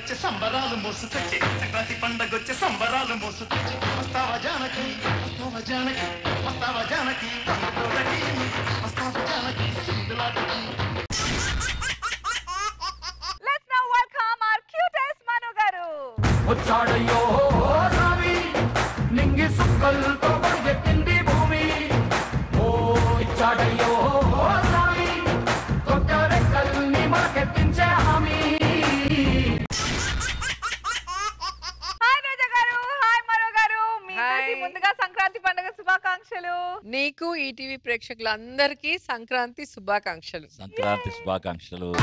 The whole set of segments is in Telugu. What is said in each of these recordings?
పండగొచ్చే సంబరాలు మోసుకొచ్చే సంక్రాంతి పండగొచ్చే సంబరాలు మోసుకొచ్చే వస్తావా జానకి వస్తావా జానకి వస్తావా జానకి పండుగలకి వస్తావా జానకి సింధులాటకి let's now welcome our cutest Manu garu వచ్చాడయ్యో రావి నింగి సుక్కలతో పరిగెత్తింది భూమి ఓ ఇచ్చాడయ్యో రావి కొత్త రెక్కల్ని మనకెత్తించే హామీ హాయ్ రోజా గారు హాయ్ మను గారు మీ ఇద్దరికీ Hi. ముందుగా సంక్రాంతి పండుగ శుభాకాంక్షలు నీకు ఈటీవీ ప్రేక్షకులందరికీ సంక్రాంతి శుభాకాంక్షలు సంక్రాంతి శుభాకాంక్షలు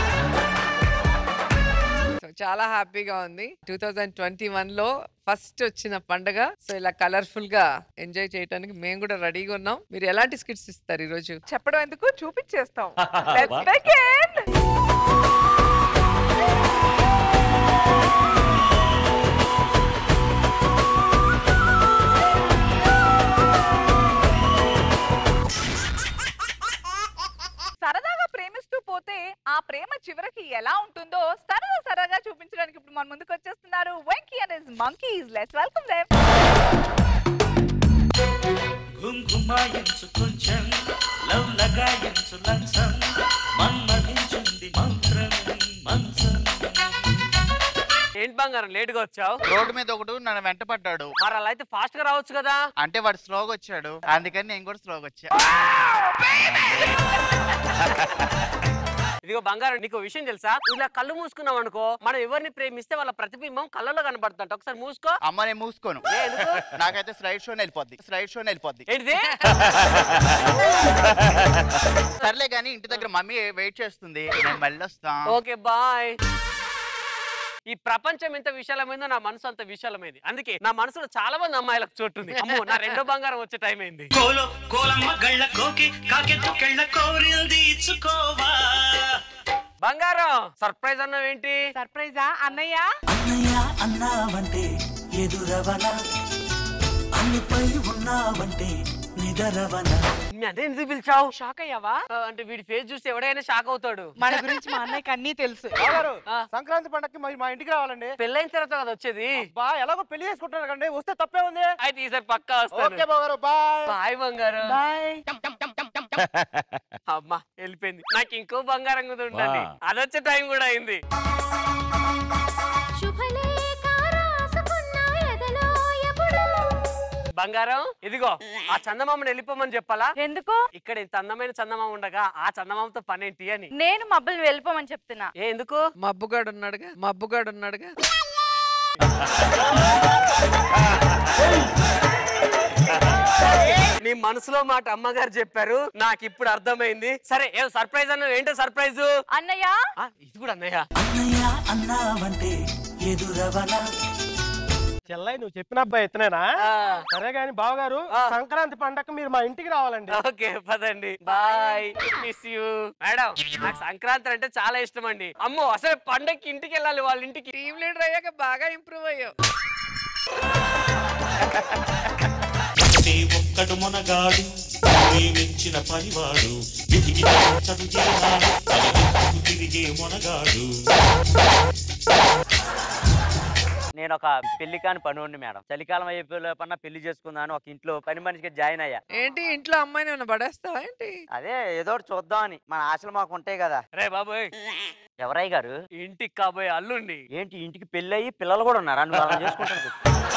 సో చాలా హ్యాపీగా ఉంది టూ థౌజండ్ ట్వంటీ వన్ లో ఫస్ట్ వచ్చిన పండగ సో ఇలా కలర్ఫుల్ గా ఎంజాయ్ చేయడానికి మేము కూడా రెడీగా ఉన్నాం మీరు ఎలాంటి స్కిట్స్ ఇస్తారు ఈ రోజు చెప్పడం ఎందుకు చూపించేస్తాం లెట్స్ బిగిన్ సరదాగా ప్రేమిస్తూ పోతే ఆ ప్రేమ చివరికి ఎలా ఉంటుందో సరదా సరదాగా చూపించడానికి ఇప్పుడు మన ముందుకు వచ్చేస్తున్నారు Venky and his monkeys let's welcome them ఘుంఘుమాయించు కొంచెం లవ్ లగాయించు లంచం మన్మధించింది మంత్రం మంచం ఏంటి బంగారం లేట్ గా వచ్చావు రోడ్డు మీద ఒకడు నన్ను వెంట పడ్డాడు మరి అలా అయితే ఫాస్ట్ గా రావచ్చు కదా అంటే వాడు స్లోగా వచ్చాడు అందుకని నేను కూడా స్లోగా వచ్చా ఇదిగో బంగారం నీకు విషయం తెలుసా నువ్వు ఇలా కళ్ళు మూసుకున్నావు అనుకో మనం ఎవరిని ప్రేమిస్తే వాళ్ళ ప్రతిబింబం కళ్ళలో కనబడుతుంట ఒకసారి మూసుకో అమ్మ నేను మూసుకోను ఏ, ఎందుకు? నాకైతే స్లైడ్ షో వెళ్ళిపోద్ది స్లైడ్ షో వెళ్ళిపోద్ది ఏంటిది సర్లే కానీ ఇంటి దగ్గర మమ్మీ వెయిట్ చేస్తుంది నేను మళ్ళీ వస్తా ఓకే బాయ్ ఈ ప్రపంచం ఎంత విశాలమైందో నా మనసు అంత విశాలమైంది అందుకే నా మనసులో చాలా మంది అమ్మాయిలకు చోటుంది అమ్మో నా రెండో బంగారం వచ్చే టైం అయింది కోలో కోలమ్మ గళ్ళ కోకి కాకెత్తు కెళ్ళ కోరింది ఇచ్చుకోవా బంగారం సర్ప్రైజ్ అన్నావు ఏంటి సర్ప్రైజా అన్నయ్య అన్నయ్య అన్నావంటే ఎదురవన అన్నిపై ఉన్నావంటే నిదరవన మీ అదే ఎందుకు పిలిచావు షాక్ అయ్యావా ఆ, అంటే వీడి ఫేస్ చూస్తే ఎవడైనా షాక్ అవుతాడు మన గురించి మా అన్నయ్యకి అన్నీ తెలుసు ఆ, సంక్రాంతి పండగకి మరి మా ఇంటికి రావాలండి పెళ్ళైన తర్వాత కదా వచ్చేది బా ఎలాగో పెళ్లి చేసుకుంటారు కండి వస్తే తప్పే ఉంది అయితే ఈసారి పక్కా ఓకే వస్తాను బాగారు బాయ్ బాయ్ బంగారం బాయ్ అమ్మా వెళ్ళిపోయింది నాకు ఇంకో బంగారం కూడా ఉండాలి వా. అదొచ్చే టైం కూడా అయింది బంగారం ఇదిగో ఆ చందమామని వెళ్ళిపోమని చెప్పాలా ఎందుకు ఇక్కడ ఇంత అందమైన చందమామ ఉండగా ఆ చందమామతో పనేంటి అని నేను మబ్బులు వెళ్ళిపోమని చెప్తున్నా ఏ ఎందుకు మబ్బుగాడు ఉన్నాడుగా మబ్బుగాడు ఉన్నాడుగా నీ మనసులో మాట అమ్మగారు చెప్పారు నాకు ఇప్పుడు అర్థమైంది సరే ఏ సర్ప్రైజ్ అన్న ఏంటో సర్ప్రైజ్ అన్నయ్య ఇది కూడా అన్నయ్య అన్నయ్య అన్నావంటే ఎదురవన చెల్లయ్య నువ్వు చెప్పిన అబ్బాయి ఎత్తనేనా ఆ, సరే గాని బావగారు ఆ. సంక్రాంతి పండగకి మీరు మా ఇంటికి రావాలండి ఓకే పదండి బాయ్ మిస్ యూ మేడం నాకు సంక్రాంతి అంటే చాలా ఇష్టం అండి అమ్మో అసలు పండగకి ఇంటికి వెళ్ళాలి వాళ్ళ ఇంటికి టీమ్ లీడర్ అయ్యాక బాగా ఇంప్రూవ్ అయ్యావు ఒకటే ఒక్కడు మొనగాడు ప్రేమించిన పనివాడు విధికి చడు చేరాడు తలెత్తుకు తిరిగే మొనగాడు నేను ఒక పెళ్లి కాని పనుండి మేడం చలికాలం అయిపోయిన పెళ్లి చేసుకుందాను ఒక ఇంట్లో పని మనిషిగా జాయిన్ అయ్యా ఏంటి ఇంట్లో అమ్మాయిని ఏమైనా పడేస్తావా ఏంటి అదే ఏదో ఒకటి చూద్దామని మన ఆశలు మాకు ఉంటాయి కదా రే బాబోయ్ ఎవరయ్య గారు ఇంటికి కాబోయే అల్లుండి ఏంటి ఇంటికి పెళ్లి అయ్యి పిల్లలు కూడా ఉన్నారా నువ్వు అలా చేసుకుంటాను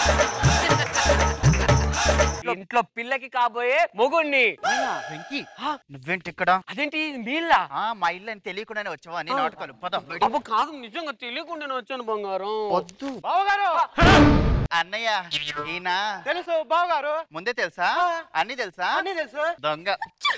ఇంట్లో పిల్లకి కాబోయే మొగుణ్ణి వెంకీ ఆ, నువ్వేంటి ఇక్కడ అదేంటి మీల్లా ఆ, మా ఇల్లు అని తెలియకుండానే వచ్చావా నీ నాటకాలు పద అబ్బో కాదు నిజంగా తెలియకుండా వచ్చాను బంగారం వద్దు బావగారు అన్నయ్య ఈయన తెలుసు బావగారు ముందే తెలుసా అన్ని తెలుసా అన్నీ తెలుసు దొంగ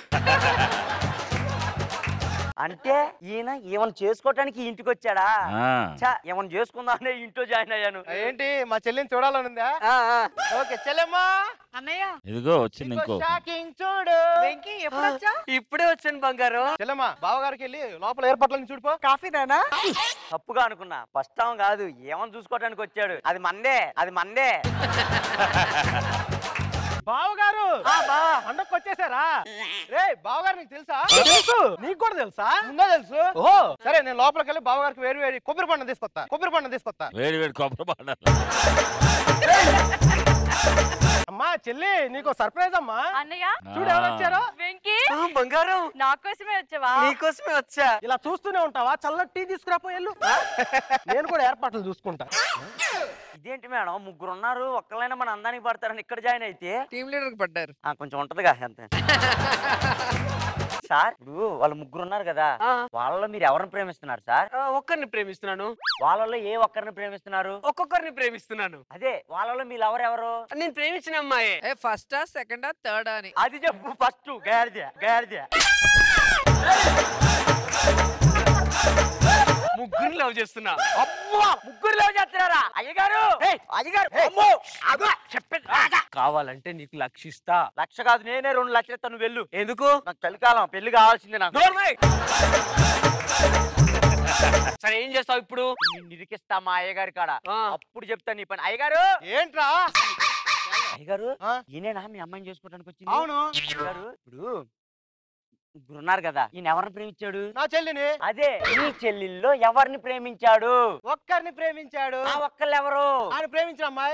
అంటే ఈయన ఏమైనా చేసుకోవటానికి ఈ ఇంటికి వచ్చాడా ఆ, చా ఏమైనా చేసుకుందామనే ఇంట్లో జాయిన్ అయ్యాను ఏంటి మా చెల్లిని చూడాలనుందా ఆ, ఆ. ఓకే చెల్లెమ్మా అన్నయ్య ఇదిగో వచ్చింది ఇంకో షాకింగ్ చూడు వెంకీ ఎప్పుడు వచ్చా ఇప్పుడే వచ్చాను బంగారం చెల్లెమ్మా బావగారికి వెళ్ళి లోపల ఏర్పాట్లను చూడిపో కాఫీనేనా తప్పుగా అనుకున్నా ఫస్ట్ టైం కాదు ఏమని చూసుకోవటానికి వచ్చాడు అది మందే అది మందే బావగారు పండగకి వచ్చేసారా రే బావగారు నీకు తెలుసా తెలుసు నీకు కూడా తెలుసా ముందే తెలుసు ఓ సరే నేను లోపలికి వెళ్ళి బావగారికి వేరు వేరు కొబ్బరి పండు తీసుకొస్తా కొబ్బరి పండు తీసుకొస్తా వేడి వేడి కొబ్బరి బండ అమ్మా చెల్లి నీకు సర్ప్రైజ్ అమ్మా అన్నయ్య చూడు ఎవరు వచ్చారో వెంకీ బంగారం నా కోసమే వచ్చావా నీకోసమే వచ్చా ఇలా చూస్తూనే ఉంటావా చల్లటి టీ తీసుకురాపోయేళ్ళు నేను కూడా ఏర్పాట్లు చూసుకుంటా ఇదేంటి మేడం ముగ్గురు ఉన్నారు ఒక్కలైనా మన అందానికి పడతారని ఇక్కడ జాయిన్ అయితే టీమ్ లీడర్ పడ్డారు ఆ, కొంచెం ఉంటదిగా అంతే సార్ ఇప్పుడు వాళ్ళు ముగ్గురు ఉన్నారు కదా వాళ్ళలో మీరు ఎవరిని ప్రేమిస్తున్నారు సార్ ఒక్కరిని ప్రేమిస్తున్నాను వాళ్ళలో ఏ ఒక్కరిని ప్రేమిస్తున్నారు ఒక్కొక్కరిని ప్రేమిస్తున్నాను అదే వాళ్ళలో మీ లవర్ ఎవరు నేను ప్రేమించిన అమ్మాయే ఏ ఫస్టా సెకండా థర్డా అని అది చెప్పు ఫస్ట్ గాడిద గాడిద ముగ్గురిని లవ్ చేస్తున్నా అమ్మా ముగ్గురు లవ్ చేస్తున్నారా అయ్యగారు ఏయ్, అయ్యగారు అమ్మో అగో చెప్పేది రాగా. కావాలంటే నీకు లక్షిస్తా లక్ష కాదు నేనే రెండు లక్షలు ఇస్తాను నువ్వు వెళ్ళు ఎందుకు నాకు చలికాలం పెళ్లి కావాల్సిందే నాకు నోర్మై! సరే ఏం చేస్తావు ఇప్పుడు నిన్ను ఇరికిస్తా మా అయ్యగారి కాడ ఆ. అప్పుడు చెప్తాను నీ పని అయ్యగారు ఏంట్రా అయ్యగారు ఆ? ఈయనేనా మీ అమ్మాయిని చేసుకోవడానికి వచ్చింది అవును అయ్యగారు ఇప్పుడు ముగ్గురు ఉన్నారు కదా ఈయన ఎవరిని ప్రేమించాడు నా చెల్లిని అదే నీ చెల్లెల్లో ఎవరిని ప్రేమించాడు ఒక్కరిని ప్రేమించాడు ఆ ఒక్కళ్ళు ఎవరు ఆయన ప్రేమించిన అమ్మాయి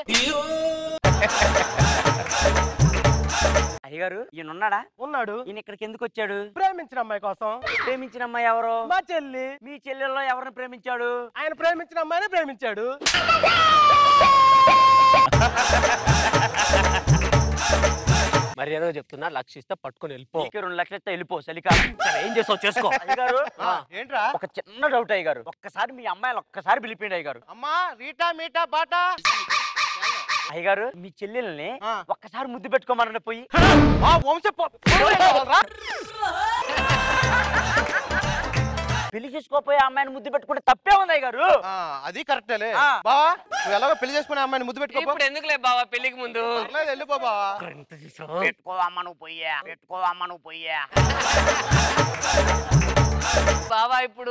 అయ్యగారు ఈయన ఉన్నాడా ఉన్నాడు ఈయన ఇక్కడికి ఎందుకు వచ్చాడు ప్రేమించిన అమ్మాయి కోసం ప్రేమించిన అమ్మాయి ఎవరు మా చెల్లి మీ చెల్లెల్లో ఎవరిని ప్రేమించాడు ఆయన ప్రేమించిన అమ్మాయిని ప్రేమించాడు మర్యాదగా చెప్తున్నా లక్షిస్తా పట్టుకొని వెళ్ళిపో నీకు రెండు లక్షలు ఇస్తే వెళ్ళిపో చలికాలం సరే ఏం చేస్తావు చేసుకో అయ్యగారు ఆ, ఏంట్రా ఒక చిన్న డౌట్ అయ్యగారు ఒక్కసారి మీ అమ్మాయిలు ఒక్కసారి పిలిపిండి అయ్యగారు అమ్మా రీటా మీటా బాటా అయ్యగారు మీ చెల్లెల్ని ఆ. ఒక్కసారి ముద్దు పెట్టుకోమనండి పోయి ఆ వంశ పొ- పొడవే కావాలరా? పెళ్లి చేసుకోపోయే అమ్మాయిని ముద్దు పెట్టుకుంటే తప్పే ఉంది అయ్యగారు ఆ, అది కరెక్టేలే ఆ. బావా నువ్వు ఎలాగో పెళ్లి చేసుకునే అమ్మాయిని ముద్దు పెట్టుకో ఇప్పుడు ఎందుకులే బావా పెళ్లికి ముందు పర్లేదు వెళ్ళిపో బావా ఎంత చూసావు? పెట్టుకో అమ్మ నువ్వు పోయా పెట్టుకో అమ్మ నువ్వు పోయా బావా ఇప్పుడు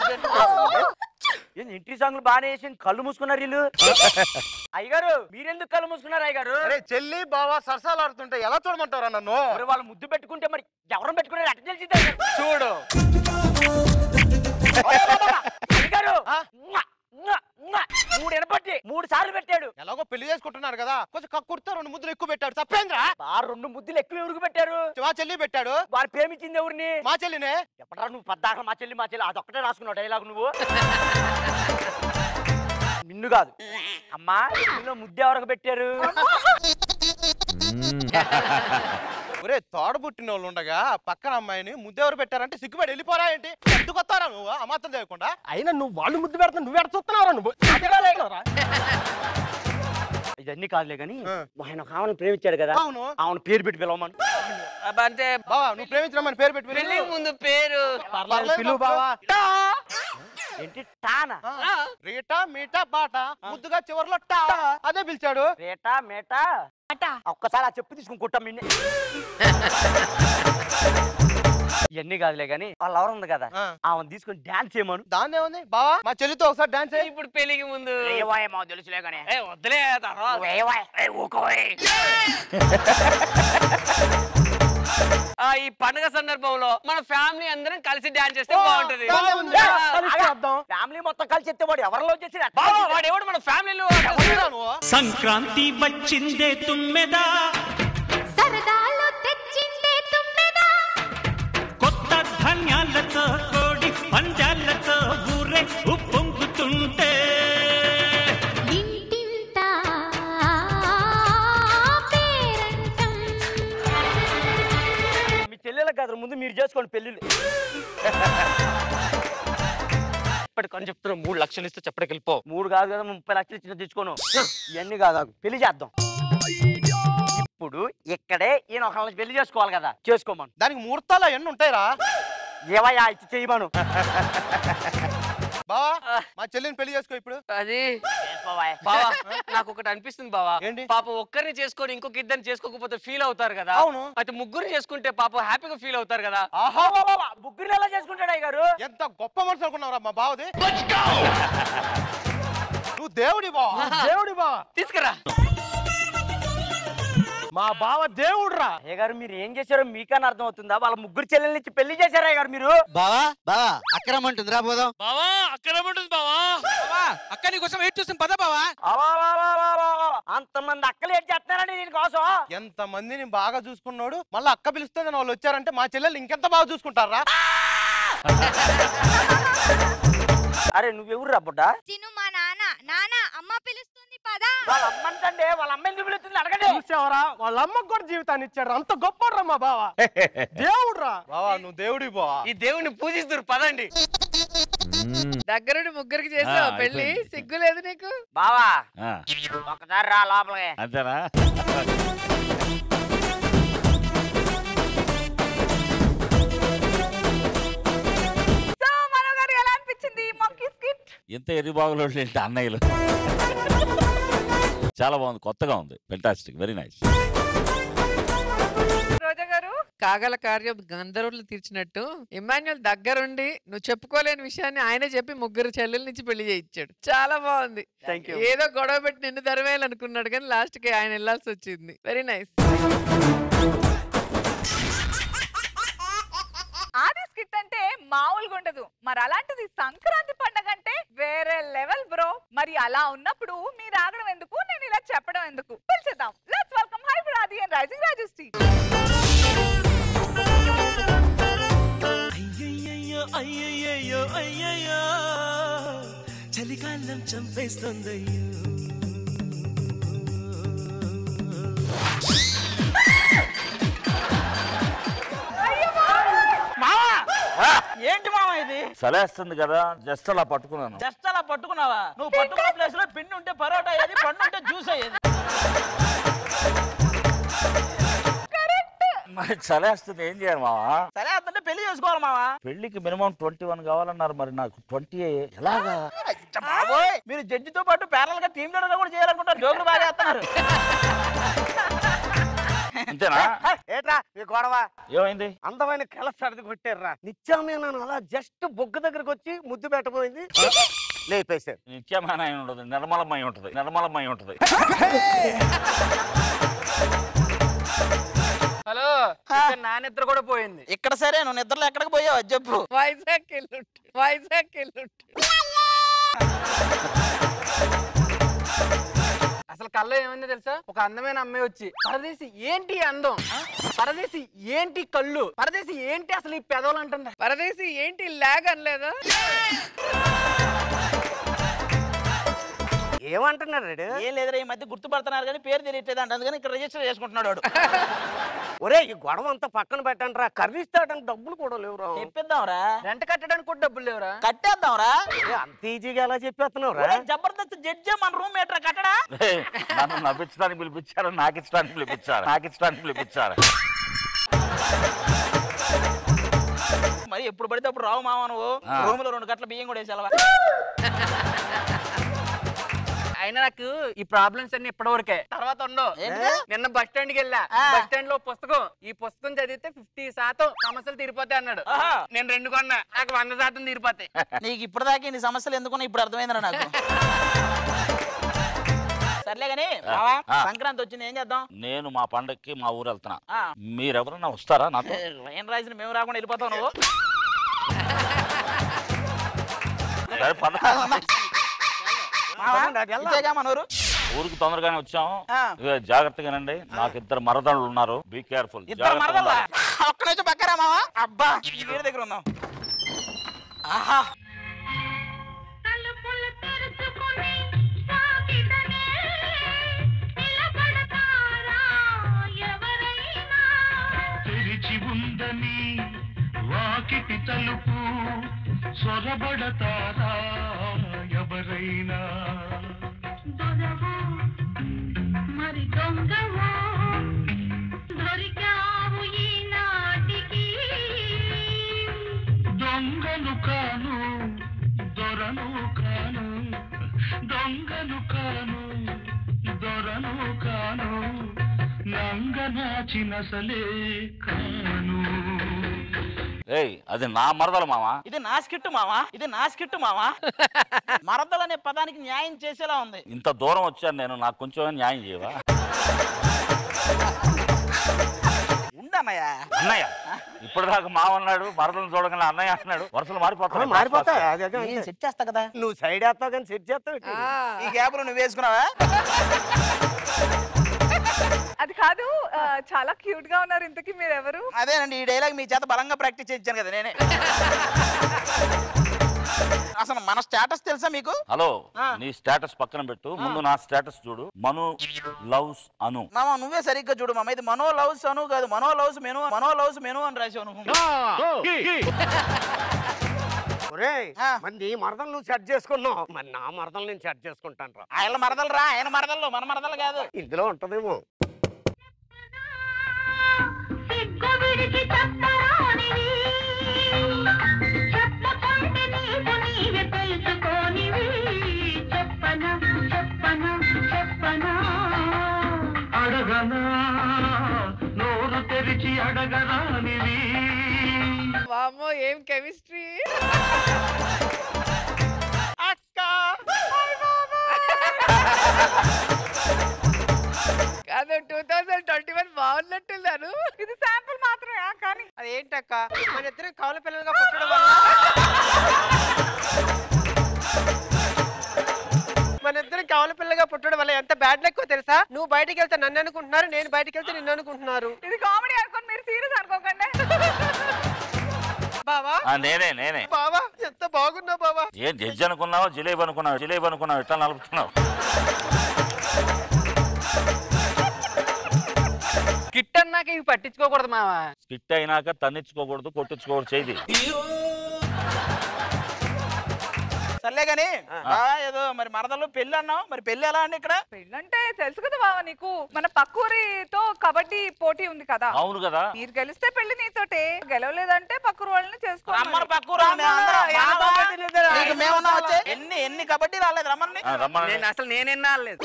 ఏంది ఇంటి సాంగ్లు బాగానే వేసి కళ్ళు మూసుకున్నారు వీళ్ళు అయ్యగారు మీరెందుకు కళ్ళు మూసుకున్నారు అయ్యగారు అరే చెల్లి బావా సరసాలు ఆడుతుంటే ఎలా చూడమంటారా నన్ను మరి వాళ్ళు ముద్దు పెట్టుకుంటే మరి ఎవరు పెట్టుకున్నారు అట్ట తెలిసింది అయ్యగారు. చూడు అయ్యగారు ఆ? మ్వా, మ్వా, మ్వా. మూడు ఎనపట్టి మూడు సార్లు పెట్టాడు ఎలాగో పెళ్లి చేసుకుంటున్నారు కదా కొంచెం కక్కుర్తో రెండు ముద్దులు ఎక్కువ పెట్టాడు తప్పేంద్రా ఆ రెండు ముద్దులు ఎక్కువ ఎవరికి పెట్టారు మా చెల్లి పెట్టాడు వారు ప్రేమించింది ఎవరిని మా చెల్లినే ఎప్పటిరా నువ్వు పద్దాక మా చెల్లి మా చెల్లి అదొక్కటే రాసుకున్నావు డైలాగ్ నువ్వు నిన్ను కాదు అమ్మా ఇందులో ముద్ద ఎవరికి పెట్టారు ఒరే తోడబుట్టిన వాళ్ళు ఉండగా పక్కన అమ్మాయిని ముద్దెవరు పెట్టారంటే సిగ్గుపడి వెళ్ళిపోరా ఏంటి ఎందుకు వస్తారా నువ్వు అమాత్రం చేయకుండా అయినా నువ్వు వాళ్ళు ముద్దు పెడతా నువ్వు ఎడ చూస్తున్నావురా నువ్వు ఇవన్నీ కాదులే కానీ ఆ. ఆయన ఒక ఆమెను ప్రేమించాడు కదా అవును ఆమెను పేరు పెట్టి పిలవమను అబ్బా, అంటే బావా నువ్వు ప్రేమించిన పేరు పెట్టి పిలువు. పెళ్లికి ముందు పేరు పర్లేదు పిలువు బావా ఏంటి టానా ఆ, రీటా మీటా బాట ముద్దుగా చివర్లో టా అదే పిలిచాడు రేటా మేటా ఒక్కసారి ఆ చెప్పు తీసుకుని కుట్టం నిన్నే ఇవన్నీ కాదులే కానీ వాళ్ళు ఎవరు ఉంది కదా ఆ. ఆమెను తీసుకుని డాన్స్ చేయమను దాన్ని ఏముంది బావా మా చెల్లితో ఒకసారి డాన్స్ చేయి ఇప్పుడు పెళ్లికి ముందు ఏవాయమో తెలుసులే కానీ ఏ వద్దులే తర్వాత ఆ, ఈ పండుగ సందర్భంలో మన ఫ్యామిలీ అందరం కలిసి డాన్స్ చేస్తే బాగుంటది దాన్నే ఉంది. ఆ, కలిసి చేద్దాం. ఫ్యామిలీ మొత్తం కలిసి చెప్తే వాడు ఎవరిలో చేసిన బావా, వాడు ఎవడు మన ఫ్యామిలీలో ఎవరురా నువ్వు సంక్రాంతి వచ్చిందే తుమ్మెదా సరదాలో తెచ్చిందే తుమ్మెదా కొత్త ధాన్యాలతో కోడి పంజాలతో ఊరే ఉప్పొంగుతుంటే ఇంటింటా పేరంటం మీ చెల్లెలకు కాదు ముందు మీరు చేసుకోండి పెళ్ళిళ్ళు ఇప్పటికని చెప్తున్నా మూడు లక్షలు ఇస్తే చెప్పడానికి వెళ్ళిపో మూడు కాదు కదా ముప్పై లక్షలు ఇచ్చిన తెచ్చుకోను ఇవన్నీ కాదు ఆగు. పెళ్లి చేద్దాం ఇప్పుడు ఇక్కడే ఈయన ఒక పెళ్లి చేసుకోవాలి కదా చేసుకోమను దానికి ముహూర్తాలు ఎన్ని ఉంటాయిరా ఏవయ్యా ఇచ్చి చేయమను బావా మా చెల్లిని పెళ్లి చేసుకో ఇప్పుడు అది చేసుకోవాయ్. బావా నాకు ఒకటి అనిపిస్తుంది బావా ఏంటి? పాప ఒక్కరిని చేసుకొని ఇంకొక ఇద్దరిని చేసుకోకపోతే ఫీల్ అవుతారు కదా అవును. అయితే ముగ్గురు చేసుకుంటే పాప హ్యాపీగా ఫీల్ అవుతారు కదా ఆహా బాబా, బాబా, ముగ్గురిని ఎలా చేసుకుంటాడు అయ్య గారు ఎంత గొప్ప మనసు అనుకున్నావురా మా బావది నువ్వు దేవుడి బావా దేవుడి బావా తీసుకురా మా బావ దేవుడురా అయ్య గారు మీరు ఏం చేశారో మీకన్నా అర్థం అవుతుందా వాళ్ళ ముగ్గురు చెల్లెల్ని ఇచ్చి పెళ్లి చేశారా అయ్య గారు మీరు బావా బావా అక్రమ ఉంటుంది రా పోదాం బావా అక్కడ ఉంటుంది బావా అక్క నీ కోసం వెయిట్ చూస్తాం పద బావా అవా, అవా, అవా, అవా, అవా, అవా. అంతమంది అక్కలు ఏం చేస్తున్నారండి దీనికోసం ఎంత మందిని బాగా చూసుకున్నాడు మళ్ళీ అక్క పిలిస్తే వాళ్ళు వచ్చారంటే మా చెల్లెలు ఇంకెంత బాగా చూసుకుంటారా అరే నువ్వెవరు రబ్బుడ్డా తిను మా నాన్న నాన్న అమ్మ పిలుస్తుంది పదా వాళ్ళ అమ్మంటండి వాళ్ళ అమ్మ ఎందుకు పిలుస్తుంది అడగండి చూసావరా వాళ్ళ అమ్మకు కూడా జీవితాన్ని ఇచ్చాడు అంత గొప్పరా మా బావ దేవుడురా బావా నువ్వు దేవుడి బావా ఈ దేవుని పూజిస్తున్నారు పదండి దగ్గరుండి ముగ్గురికి చేసావు ఆ, పెళ్లి అయిపోయింది. సిగ్గు లేదు నీకు బావా ఆ, ఒకసారి రా లోపలికి అంతేనా సో మనో గారు ఎలా అనిపించింది మంకీ స్కిట్ ఎంత ఎరిబాగులో ఏంటి అన్నయ్యలు చాలా బాగుంది కొత్తగా ఉంది ఫెంటాస్టిక్ వెరీ నైస్ రోజా గారు కాగల కార్యం గంధర్వులు తీర్చినట్టు ఇమాన్యుల్ దగ్గరుండి నువ్వు చెప్పుకోలేని విషయాన్ని ఆయనే చెప్పి ముగ్గురు చెల్లెల నుంచి పెళ్లి చేయించాడు చాలా బాగుంది థ్యాంక్ యూ ఏదో గొడవ పెట్టి నిన్ను తరివేయాలనుకున్నాడు కానీ లాస్ట్ కి ఆయన వెళ్ళాల్సి వచ్చింది వెరీ నైస్ ఆది స్కిట్ అంటే మామూలుగా ఉండదు మరి అలాంటిది సంక్రాంతి పండగ అంటే వేరే లెవెల్ బ్రో మరి అలా ఉన్నప్పుడు మీరు ఆగడం ఎందుకు నేను ఇలా చెప్పడం ఎందుకు పిలిచేద్దాం let's welcome hybrid Aadi and rising Rajashree అయ్యయ్యో అయ్యయ్యో అయ్యయ్యో చలికాలం చంపేస్తుందయ్యో మావా ఏంటి మావా ఇది సలేస్తుంది కదా జస్ట్ అలా పట్టుకున్నాను జస్ట్ అలా పట్టుకున్నావా నువ్వు పట్టుకున్న ప్లేస్ లో పిండి ఉంటే పరోటా అయ్యేది పండు ఉంటే జ్యూస్ అయ్యేది మరి చలేస్తుంది ఏం చేయాలి మావా సరే అదంటే పెళ్లి చేసుకోవాలి మావా పెళ్లికి మినిమం ట్వంటీ వన్ కావాలన్నారు మరి నాకు ట్వంటీ ఎలాగా బాబోయ్ మీరు జడ్జితో పాటు ప్యారల్ గా టీమ్ లీడర్ కూడా చేయాలనుకుంటారు జోకులు బాగా వేస్తున్నారు అంతేనా ఏట్రా మీ గొడవ ఏమైంది అందమైన కళ సర్ది కొట్టారా నిత్యామే నన్ను అలా జస్ట్ బొగ్గు దగ్గరకు వచ్చి ముద్దు పెట్టబోయింది లేపేశారు నిత్యమైన అయి ఉంటుంది నిర్మలమై ఉంటుంది నిర్మలమై ఉంటుంది హలో ఇక్కడ నా నిద్ర కూడా పోయింది ఇక్కడ సరే నువ్వు నిద్రలో ఎక్కడికి పోయావు అది చెప్పు వైజాగ్ వెళ్ళుంటు వైజాగ్ వెళ్ళుంటు అసలు కల్లో ఏమైందో తెలుసా ఒక అందమైన అమ్మాయి వచ్చి పరదేశి ఏంటి ఈ అందం ఆ? పరదేశి ఏంటి కళ్ళు పరదేశి ఏంటి అసలు ఈ పెదవులు అంటుంది పరదేశి ఏంటి లాగ్ అనలేదా ఏమంటున్నాడు రేడు? ఏం లేదురా ఈ మధ్య గుర్తుపడుతున్నారు కానీ పేరు తెలియట్లేదు అంట అందుకని ఇక్కడ రిజిస్టర్ చేసుకుంటున్నాడు వాడు ఒరే ఈ గొడవ అంతా పక్కన పెట్టండి రా కర్రీస్తాడానికి డబ్బులు కూడా లేవురా చెప్పిద్దాంరా రెంట కట్టడానికి కూడా డబ్బులు లేవురా కట్టేద్దాంరా ఏ, అంత ఈజీగా ఎలా చెప్పేస్తున్నావు రా ఒరేయ్, జబర్దస్త్ జడ్జి మన రూమ్ మేట్రా కట్టడా ఏయ్, నన్ను నవ్వించడానికి పిలిపించారు నాకు ఇచ్చడానికి పిలిపించారు నాకు ఇచ్చడానికి పిలిపించారు మరి ఎప్పుడు పడితే అప్పుడు రావు మామ నువ్వు ఆ. రూమ్ లో రెండు గట్ల బియ్యం కూడా వేసేలవా అయినా నాకు ఈ ప్రాబ్లమ్స్ అన్ని ఇప్పటి వరకే తర్వాత ఉండవు ఏంటి? నిన్న బస్ స్టాండ్ కి వెళ్ళా ఆ. బస్ స్టాండ్ లో పుస్తకం ఈ పుస్తకం చదివితే ఫిఫ్టీ శాతం సమస్యలు తీరిపోతాయి అన్నాడు ఆహా. నేను రెండు కొన్నా నాకు వంద శాతం తీరిపోతాయి నీకు ఇప్పటిదాకా ఇన్ని సమస్యలు ఎందుకున్నా ఇప్పుడు అర్థమైందిరా నాకు సర్లే కానీ మావా, ఆ. సంక్రాంతి వచ్చింది ఏం చేద్దాం నేను మా పండక్కి మా ఊరు వెళ్తున్నా ఆ. మీరెవరన్నా వస్తారా నాతో ఏం రాసిన మేము రాకుండా వెళ్ళిపోతావు నువ్వు సరే పద మావా, ఇచ్చేగా మన ఊరు ఊరికి తొందరగానే వచ్చాము ఆ. ఇక జాగ్రత్తగానండి నాకు ఇద్దరు మరదళ్ళు ఉన్నారు బీ కేర్ఫుల్ ఇద్దరు మరదల్లా ఒక్క నిమిషం పక్కరా మావా అబ్బా ఈ వీడి దగ్గర ఉన్నాం ఆహా తలుపులు తెరుచుకుని సాగితనే నిలబడతారా ఎవరైనా తెరిచి ఉందని వాకిటి తలుపు సొరబడతారా ఎవరైనా దొరవో మరి దొంగవో దొరికావు ఈనాటికి దొంగను కాను దొరను కాను దొంగను కాను దొరను కాను నంగనాచినసలే కాను ఏయ్ అది నా మరదలు మావా ఇది నా స్కిట్ మావా ఇది నా స్కిట్ మావా మరదలు అనే పదానికి న్యాయం చేసేలా ఉంది ఇంత దూరం వచ్చాను నేను నాకు కొంచెం న్యాయం చేయవా ఉండన్నయ్య అన్నయ్య ఇప్పుడు దాకా మావ అన్నాడు మరదలను చూడగానే అన్నయ్య అన్నాడు వరుసలు మారిపోతాయి మారిపోతా అదే అదే నేను సెట్ చేస్తా కదా నువ్వు సైడ్ వేస్తావు కానీ సెట్ చేస్తావు ఇటు. ఈ గ్యాప్ లో నువ్వు వేసుకున్నావా అది కాదు ఆ, చాలా క్యూట్ గా ఉన్నారు ఇంతకీ మీరు ఎవరు అదేనండి ఈ డైలాగ్ మీ చేత బలంగా ప్రాక్టీస్ చేయించాను కదా నేనే అసలు మన స్టేటస్ తెలుసా మీకు హలో ఆ. నీ స్టేటస్ పక్కన పెట్టు ముందు నా స్టేటస్ చూడు మను లవ్స్ అను మామ నువ్వే సరిగ్గా చూడు మామ ఇది మనో లవ్స్ అను కాదు Mano loves menu Mano loves menu అని రాసావు నువ్వు ఒరేయ్ మరి నీ మరదలు నువ్వు సెట్ చేసుకున్నావు మరి నా మరదలు నేను సెట్ చేసుకుంటాను రా ఆయన మరదలు రా ఆయన మరదలు మన మరదలు కాదు ఇందులో ఉంటదేమో సిగ్గు విడిచి చెప్పరానివి చెప్పకుంటే నీకు నీవే తెలుసుకోనివి చెప్పనా చెప్పనా చెప్పనా అడగనా నోరు తెరిచి అడగరానివి వామ్మో ఏం కెమిస్ట్రీ అక్క కాదు టూ థౌజండ్ ట్వంటీ వన్ బాగున్నట్టున్నారు ఇది శాంపుల్ మాత్రమే కానీ అదేంటక్క మన ఇద్దరం కవల పిల్లలుగా పుట్టడం వల్ల మన ఇద్దరం కవల పిల్లగా పుట్టడం వల్ల ఎంత బ్యాడ్ లెక్కో తెలుసా నువ్వు బయటికి వెళ్తే నన్ను అనుకుంటున్నారు నేను బయటికి వెళ్తే నిన్ను అనుకుంటున్నారు ఇది కామెడీ అనుకోండి మీరు సీరియస్ అనుకోకండి బావా ఆ, నేనే నేనే బావా ఎంత బాగున్నావు బావా ఏం జడ్జి అనుకున్నావా జిలేబీ అనుకున్నావు జిలేబీ అనుకున్నావు ఇట్లా నలుపుతున్నావు కిట్ అన్నాక ఇవి పట్టించుకోకూడదు మావా స్కిట్ అయినాక తన్నించుకోకూడదు కొట్టించుకోకూడదు చేయి సర్లే గాని బావా ఏదో మరి మరదలు పెళ్లి అన్నావు మరి పెళ్లి ఎలా అండి ఇక్కడ పెళ్ళంటే తెలుసు కదా బావ నీకు మన పక్కూరితో కబడ్డీ పోటీ ఉంది కదా అవును కదా మీరు గెలిస్తే పెళ్లి నీతోటే గెలవలేదంటే పక్కూరు వాళ్ళని చేసుకోవాలి రమ్మని పక్కూరు నీకు మేమన్నా వచ్చే ఎన్ని ఎన్ని కబడ్డీ రాలేదు రమ్మని ఆ, రమ్మనండి. నేను అసలు నేనేనా లేదు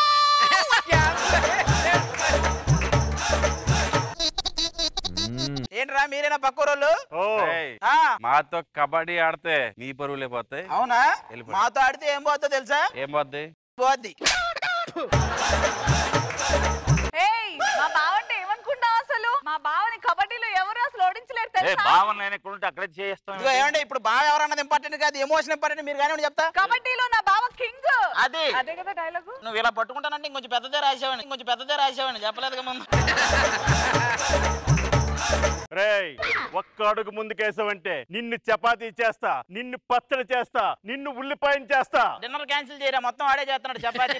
ఏంట్రా మీరేనా పక్కూరోళ్ళు ఏయ్, ఆ, మాతో కబడ్డీ ఆడితే నీ పరువులే పోతాయి అవునా వెళ్ళిపో. మాతో ఆడితే ఏం పోతుందో తెలుసా ఏం పోద్ది పోద్ది ఏయ్ మా బావ అంటే ఏమనుకుంటావు అసలు మా బావని కబడ్డీలో ఎవరు అసలు ఓడించలేరు ఏ తెలుసా బావ నేను ఇక్కడ ఉంటే అక్కడే చేస్తాను ఇదిగో ఏమంటే ఇప్పుడు బాగా ఎవరన్నది ఇంపార్టెంట్ కాదు ఎమోషన్ ఇంపార్టెంట్ మీరు కానీ చెప్తా కబడ్డీలో నా బావ కింగ్ అది అదే కదా డైలాగు నువ్వు ఇలా పట్టుకుంటానంటే ఇంకొంచెం పెద్దదే రాసేవాడిని ఇంకొంచెం పెద్దదే రాసేవాడిని చెప్పలేదు ముందు రేయ్ ఒక్క అడుగు ముందుకేసావంటే నిన్ను చపాతీ చేస్తా నిన్ను పచ్చడి చేస్తా నిన్ను ఉల్లిపాయని చేస్తా డిన్నర్ క్యాన్సిల్ చేయరా మొత్తం ఆడే చేస్తున్నాడు చపాతీ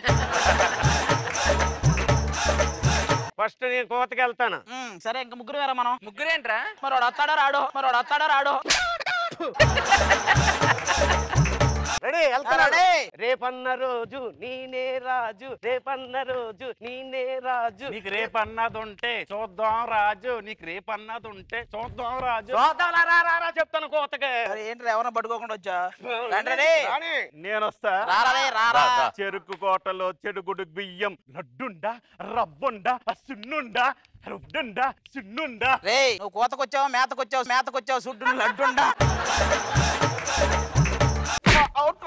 ఫస్ట్ నేను కోతకి వెళ్తాను ఉమ్, సరే ఇంక ముగ్గురు వేరా మనం ముగ్గురేంట్రా మరి వాడు వస్తాడో రాడో మరి వాడు వస్తాడో రాడో రెడీ వెళ్తాను రెడీ. రేపన్న రోజు నేనే రాజు రేపన్న రోజు నేనే రాజు నీకు రేపు అన్నది ఉంటే చూద్దాం రాజు నీకు రేపు అన్నది ఉంటే చూద్దాం రాజు చూద్దాం రా, రా, రా, రా చెప్తాను కోతకి మరి ఏంటి ఎవరన్నా పట్టుకోకుండా వచ్చా రండి రాని. నేను వస్తా రారా రారా చెరుకు కోటలో చెడుగుడు బియ్యం లడ్డుండా రవ్వుండా సున్నుండా రుడ్డుండా సున్నుండా రే నువ్వు కోతకొచ్చావు మేతకొచ్చావు మేతకొచ్చావు సుడ్డు లడ్డుండా అవుట్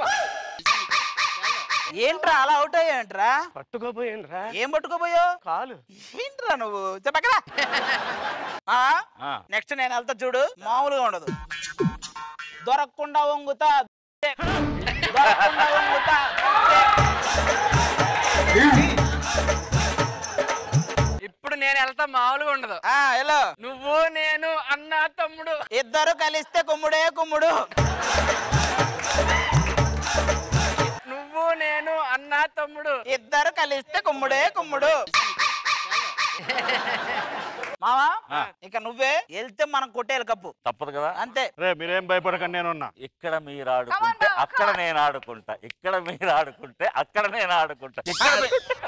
ఏంట్రా అలా అవుట్ అయ్యాయంట్రా పట్టుకోపోయాను రా ఏం పట్టుకోపోయావు కాలు ఏంట్రా నువ్వు చెప్పకరా ఆ. నెక్స్ట్ నేను వెళ్తా చూడు మామూలుగా ఉండదు దొరకకుండా వంగుతా దొరకకుండా వంగుతా ఇప్పుడు నేను వెళ్తా మామూలుగా ఉండదు ఆ హలో నువ్వు నేను అన్న తమ్ముడు ఇద్దరు కలిస్తే కుమ్ముడే కుమ్ముడు నువ్వు నేను అన్న తమ్ముడు ఇద్దరు కలిస్తే కుమ్ముడే కుమ్ముడు మావా ఆ. ఇక నువ్వే వెళ్తే మనం కొట్టేయాలి కప్పు తప్పదు కదా అంతే రే మీరేం భయపడకండి నేనున్నా ఇక్కడ మీరు ఆడుకుంటే అక్కడ నేను ఆడుకుంటా ఇక్కడ మీరు ఆడుకుంటే అక్కడ నేను ఆడుకుంటా ఇక్కడ మీ-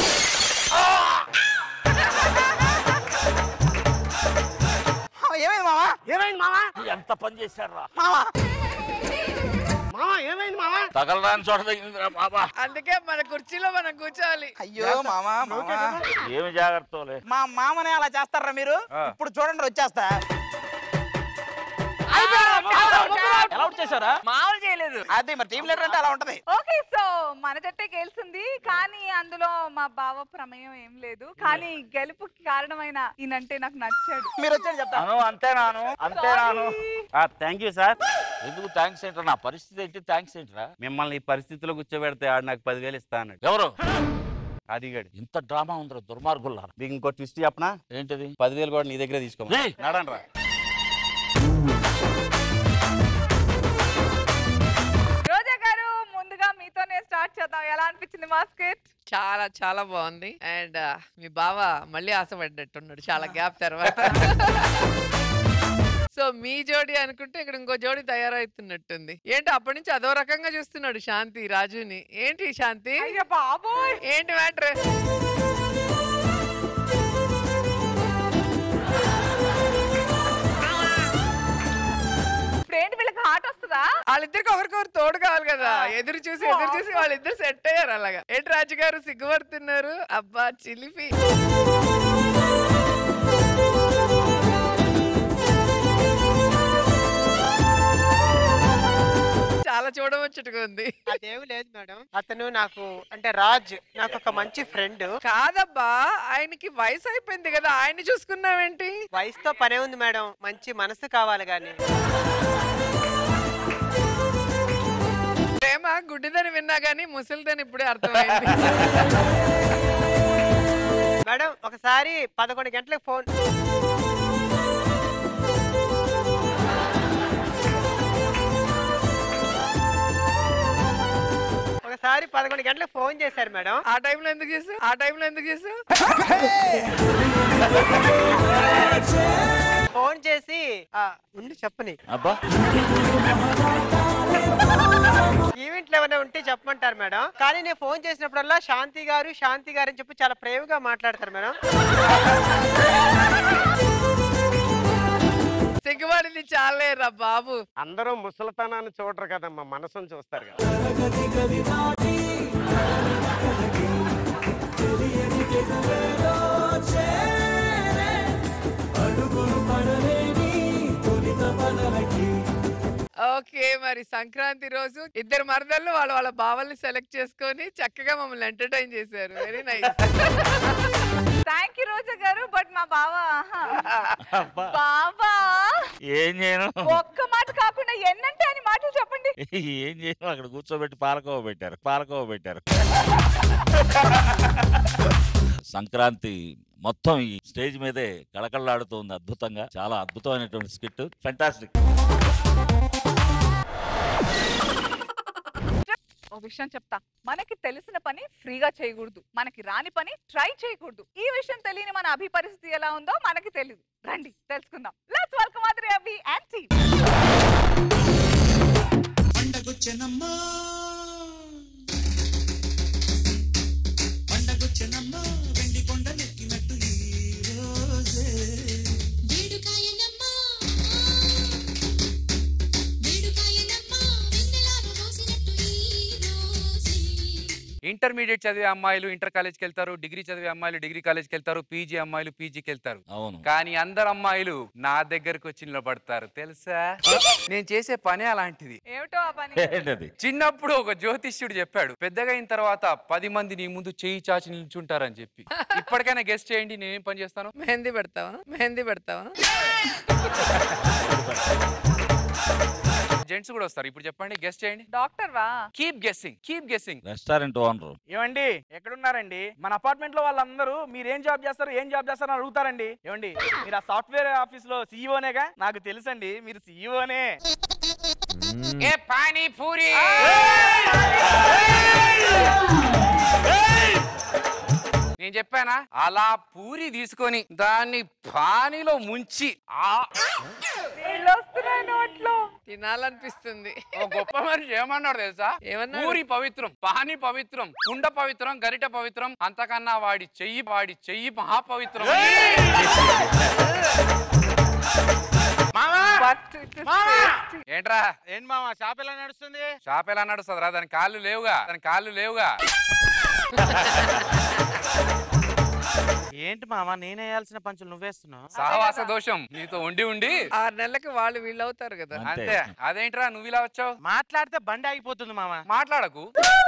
మావా, ఏమైంది మావా ఏమైంది మావా ఎంత పని చేశారా మావా మావా ఏమైంది మావా తగలరాని చోట తగిలిందిరా బాబా అందుకే మన కుర్చీలో మనం కూర్చోవాలి అయ్యో మామా మామా ఏమి జాగ్రత్తలే మా మామనే అలా చేస్తారా మీరు ఆ. ఇప్పుడు చూడండి వచ్చేస్తా ఎలా అవుట్ చేశారా మామూలు చేయి చేయలేదు అది మరి టీం లీడర్ అంటే అలా ఉంటది ఓకే సో మన జట్టే గెలిచింది కానీ అందులో మా బావ ప్రమేయం ఏం లేదు కానీ గెలుపుకి కారణమైన ఈయనంటే నాకు నచ్చాడు మీరు వచ్చాడు చెప్తా అను అంతేనాను అంతేనాను థ్యాంక్ యూ సార్ ఎందుకు థ్యాంక్స్ ఏంట్రా నా పరిస్థితి ఏంటి థ్యాంక్స్ ఏంట్రా మిమ్మల్ని ఈ పరిస్థితిలో కూర్చోబెడితే ఆడు నాకు పదివేలు ఇస్తా అన్నాడు ఎవరు అడిగాడు ఇంత డ్రామా ఉందిరా దుర్మార్గుల్లారా మీకు ఇంకో ట్విస్ట్ చెప్పనా ఏంటిది పదివేలు కూడా నీ దగ్గర తీసుకో రేయ్! నడంరా రోజా గారు ముందుగా మీతోనే స్టార్ట్ చేద్దాం ఎలా అనిపించింది మా స్కిట్ చాలా చాలా బాగుంది అండ్ మీ బావ మళ్ళీ ఆశపడ్డట్టున్నాడు చాలా గ్యాప్ తర్వాత సో మీ జోడి అనుకుంటే ఇక్కడ ఇంకో జోడి తయారవుతున్నట్టుంది ఏంటి అప్పటి నుంచి అదో రకంగా చూస్తున్నాడు శాంతి రాజుని ఏంటి శాంతి అయ్యో బాబోయ్ ఏంటి మ్యాటర్ ఇప్పుడు ఏంటి వీళ్ళకి హార్ట్ వస్తుందా వాళ్ళిద్దరికి ఒకరికొకరు తోడు కావాలి కదా ఎదురు చూసి ఎదురు చూసి వాళ్ళిద్దరు సెట్ అయ్యారు అలాగా ఏంటి రాజు గారు సిగ్గుపడుతున్నారు అబ్బా చిలిపి చాలా చూడవచ్చుట్టుగా ఉంది అదేమి లేదు మేడం అతను నాకు అంటే రాజ్ నాకు ఒక మంచి ఫ్రెండ్ కాదబ్బా ఆయనకి వయసు అయిపోయింది కదా ఆయన్ని చూసుకున్నావేంటి వయసుతో పనే ఉంది మేడం మంచి మనసు కావాలి గాని ప్రేమ గుడ్డిదని విన్నా గానీ ముసలిదని ఇప్పుడే అర్థమైంది మేడం ఒకసారి పదకొండు గంటలకు ఫోన్ ఒకసారి పదకొండు గంటలకు ఫోన్ చేశారు మేడం ఆ టైంలో ఎందుకు చేసావు ఆ టైంలో ఎందుకు చేసావు ఫోన్ చేసి ఆ, ఉండి చెప్పని అబ్బా ఈవెంట్లు ఏమైనా ఉంటే చెప్పమంటారు మేడం కానీ నేను ఫోన్ చేసినప్పుడల్లా శాంతి గారు శాంతి గారు అని చెప్పి చాలా ప్రేమగా మాట్లాడతారు మేడం సిగ్గుపడింది చాలేరా బాబు అందరూ ముసలితనాన్ని చూడరు కదమ్మా మనసును చూస్తారు కదా ఓకే మరి సంక్రాంతి రోజు ఇద్దరు మరదళ్ళు వాళ్ళ వాళ్ళ బావల్ని సెలెక్ట్ చేసుకొని చక్కగా మమ్మల్ని ఎంటర్టైన్ చేశారు very nice thank you Roja garu but మా బావ బావా ఏం చేయను ఒక్క మాట కాకుండా ఎన్నంటే అని మాటలు చెప్పండి ఏం చేయను అక్కడ కూర్చోబెట్టి పాలకోవ పెట్టారు పాలకోవ పెట్టారు సంక్రాంతి మొత్తం ఈ స్టేజ్ మీదే కళకళలాడుతుంది అద్భుతంగా చాలా అద్భుతమైనటువంటి స్కిట్ ఫెంటాస్టిక్ ఒక విషయం చెప్తా మనకి తెలిసిన పని ఫ్రీగా చేయకూడదు మనకి రాని పని ట్రై చేయకూడదు ఈ విషయం తెలియని మన అభి పరిస్థితి ఎలా ఉందో మనకి తెలియదు రండి తెలుసుకుందాం let's welcome other Abhi and team పండగొచ్చెనమ్మా పండగొచ్చెనమ్మా వెండి కొండ నెక్కినట్టు ఈ రోజే ఇంటర్మీడియట్ చదివే అమ్మాయిలు ఇంటర్ కాలేజ్కి వెళ్తారు డిగ్రీ చదివే అమ్మాయిలు డిగ్రీ కాలేజ్కి వెళ్తారు పీజీ అమ్మాయిలు పీజీకి వెళ్తారు అవును కానీ అందరు అమ్మాయిలు నా దగ్గరకు వచ్చి నిలబడతారు తెలుసా నేను చేసే పని అలాంటిది ఏమిటో ఆ పని ఏంటది చిన్నప్పుడు ఒక జ్యోతిష్యుడు చెప్పాడు పెద్దగా అయిన తర్వాత పది మంది నీ ముందు చేయి చాచి నిల్చుంటారని చెప్పి ఇప్పటికైనా గెస్ట్ చేయండి నేనేం పని చేస్తాను మెహందీ పెడతావా మెహందీ పెడతావా జెంట్స్ కూడా వస్తారు ఇప్పుడు చెప్పండి గెస్ట్ చేయండి డాక్టర్ వా keep guessing keep guessing restaurant owner ఏమండి ఎక్కడున్నారండి మన అపార్ట్మెంట్ లో వాళ్ళందరూ మీరు ఏం జాబ్ చేస్తారు ఏం జాబ్ చేస్తారు అని అడుగుతారండి ఏమండి మీరు ఆ సాఫ్ట్వేర్ ఆఫీస్ లో సీఈఓనేగా నాకు తెలుసండి మీరు సీఈఓనే ఏ పానీపూరి నేను చెప్పానా అలా పూరి తీసుకొని దాన్ని పానీలో ముంచి ఆ నీళ్ళు వస్తున్నాయి నోట్లో తినాలనిపిస్తుంది ఓ గొప్ప మనిషి ఏమన్నాడు తెలుసా ఏమన్నాడు? పూరి పవిత్రం పాని పవిత్రం కుండ పవిత్రం గరిట పవిత్రం అంతకన్నా వాడి చెయ్యి వాడి చెయ్యి మహాపవిత్రం ఏంట్రా ఏంటి మామ షాప్ ఎలా నడుస్తుంది షాప్ ఎలా నడుస్తుందిరా దాని కాళ్ళు లేవుగా దాని కాళ్ళు లేవుగా ఏంటి మామ నేను వేయాల్సిన పంచులు నువ్వేస్తున్నావు సహవాస దోషం నీతో ఉండి ఉండి ఆరు నెలలకి వాళ్ళు వీళ్ళు అవుతారు కదా అంతే అదేంట్రా నువ్వు ఇలా వచ్చావు మాట్లాడితే బండి ఆగిపోతుంది మామ మాట్లాడకు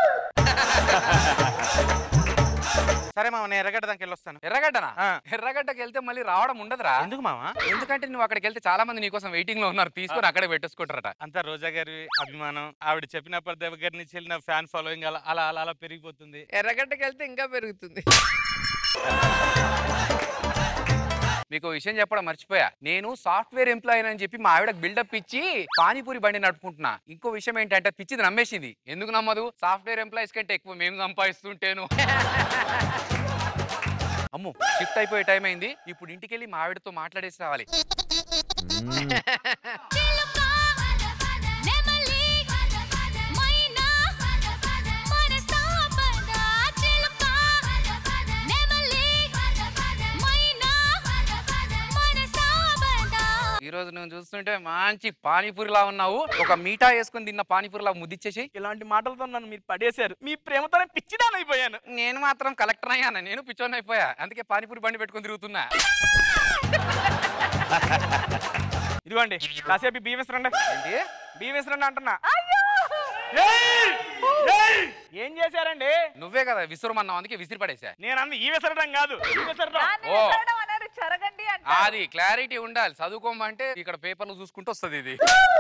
సరే మామ నేను ఎర్రగడ్డ దానికి వెళ్ళొస్తాను ఎర్రగడ్డనా ఎర్రగడ్డకి వెళ్తే మళ్ళీ రావడం ఉండదురా ఎందుకు మామ ఎందుకంటే నువ్వు అక్కడికి వెళ్తే చాలా మంది నీకోసం వెయిటింగ్ లో ఉన్నారు తీసుకొని అక్కడే పెట్టేసుకుంటారట అంతా రోజా గారి అభిమానం ఆవిడ చెప్పినప్పటి దగ్గర నుంచి వెళ్ళిన ఫ్యాన్ ఫాలోయింగ్ అలా అలా అలా అలా పెరిగిపోతుంది ఎర్రగడ్డకి వెళ్తే ఇంకా పెరుగుతుంది మీకు ఓ విషయం చెప్పడం మర్చిపోయా నేను సాఫ్ట్వేర్ ఎంప్లాయీ అని చెప్పి మా ఆవిడకి బిల్డప్ ఇచ్చి పానీపూరి బండి నడుపుకుంటున్నా ఇంకో విషయం ఏంటంటే పిచ్చిది నమ్మేసింది ఎందుకు నమ్మదు సాఫ్ట్వేర్ ఎంప్లాయీస్ కంటే ఎక్కువ మేము సంపాదిస్తుంటేను అమ్ము షిఫ్ట్ అయిపోయే టైం అయింది ఇప్పుడు ఇంటికి వెళ్ళి మా ఆవిడతో మాట్లాడేసి రావాలి ఈ రోజు నువ్వు చూస్తుంటే మంచి పానీపూరిలా ఉన్నావు ఒక మీఠా వేసుకుని తిన్న పానీపూరిలా ముద్దిచ్చేసి ఇలాంటి మాటలతో నన్ను మీరు పడేశారు మీ ప్రేమతోనే పిచ్చిదాని అయిపోయాను నేను మాత్రం కలెక్టర్ అయ్యాను నేను పిచ్చోని అయిపోయా అందుకే పానీపూరి బండి పెట్టుకుని తిరుగుతున్నా ఇదిగోండి కాసేపు బియ్యం విసరండి ఏంటి బియ్యం విసరండి అంటున్నా ఏయ్! ఏయ్! ఏం చేశారండి నువ్వే కదా విసురమన్నావు అందుకే విసిరి పడేసా నేను అంది ఈ విసరడం కాదు ఈ విసరడం ఓ అన్నారు చెరగండి అంటే అది క్లారిటీ ఉండాలి చదువుకోమంటే ఇక్కడ పేపర్లు చూసుకుంటూ వస్తుంది ఇది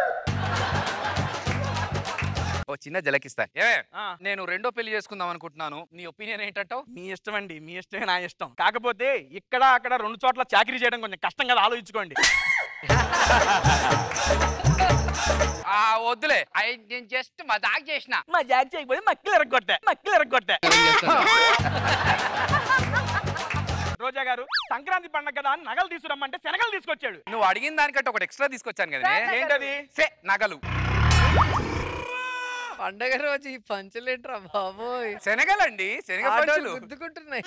ఓ చిన్న జలకిస్తా ఏమే ఆ. నేను రెండో పెళ్లి చేసుకుందాం అనుకుంటున్నాను నీ ఒపీనియన్ ఏంటంటావు మీ ఇష్టం అండి మీ ఇష్టమే నా ఇష్టం కాకపోతే ఇక్కడ అక్కడ రెండు చోట్ల చాకరీ చేయడం కొంచెం కష్టం కదా ఆలోచించుకోండి ఆ వద్దులే అయ్ నేను జస్ట్ మజాక్ చేసిన మా జాక్ చేయకపోతే మక్కలు ఎరగొట్టా మక్కలు ఎరగొట్టా రోజా గారు సంక్రాంతి పండగ కదా అని నగలు తీసుకురమ్మంటే శనగలు తీసుకొచ్చాడు నువ్వు అడిగిన దానికంటే ఒకటి ఎక్స్ట్రా తీసుకొచ్చాను కదా ఏంటది సే నగలు పండగ రోజు ఈ పంచులేంట్రా బాబోయ్ శనగలండి శనగ ఆటోలు పంచులు గుద్దుకుంటున్నాయి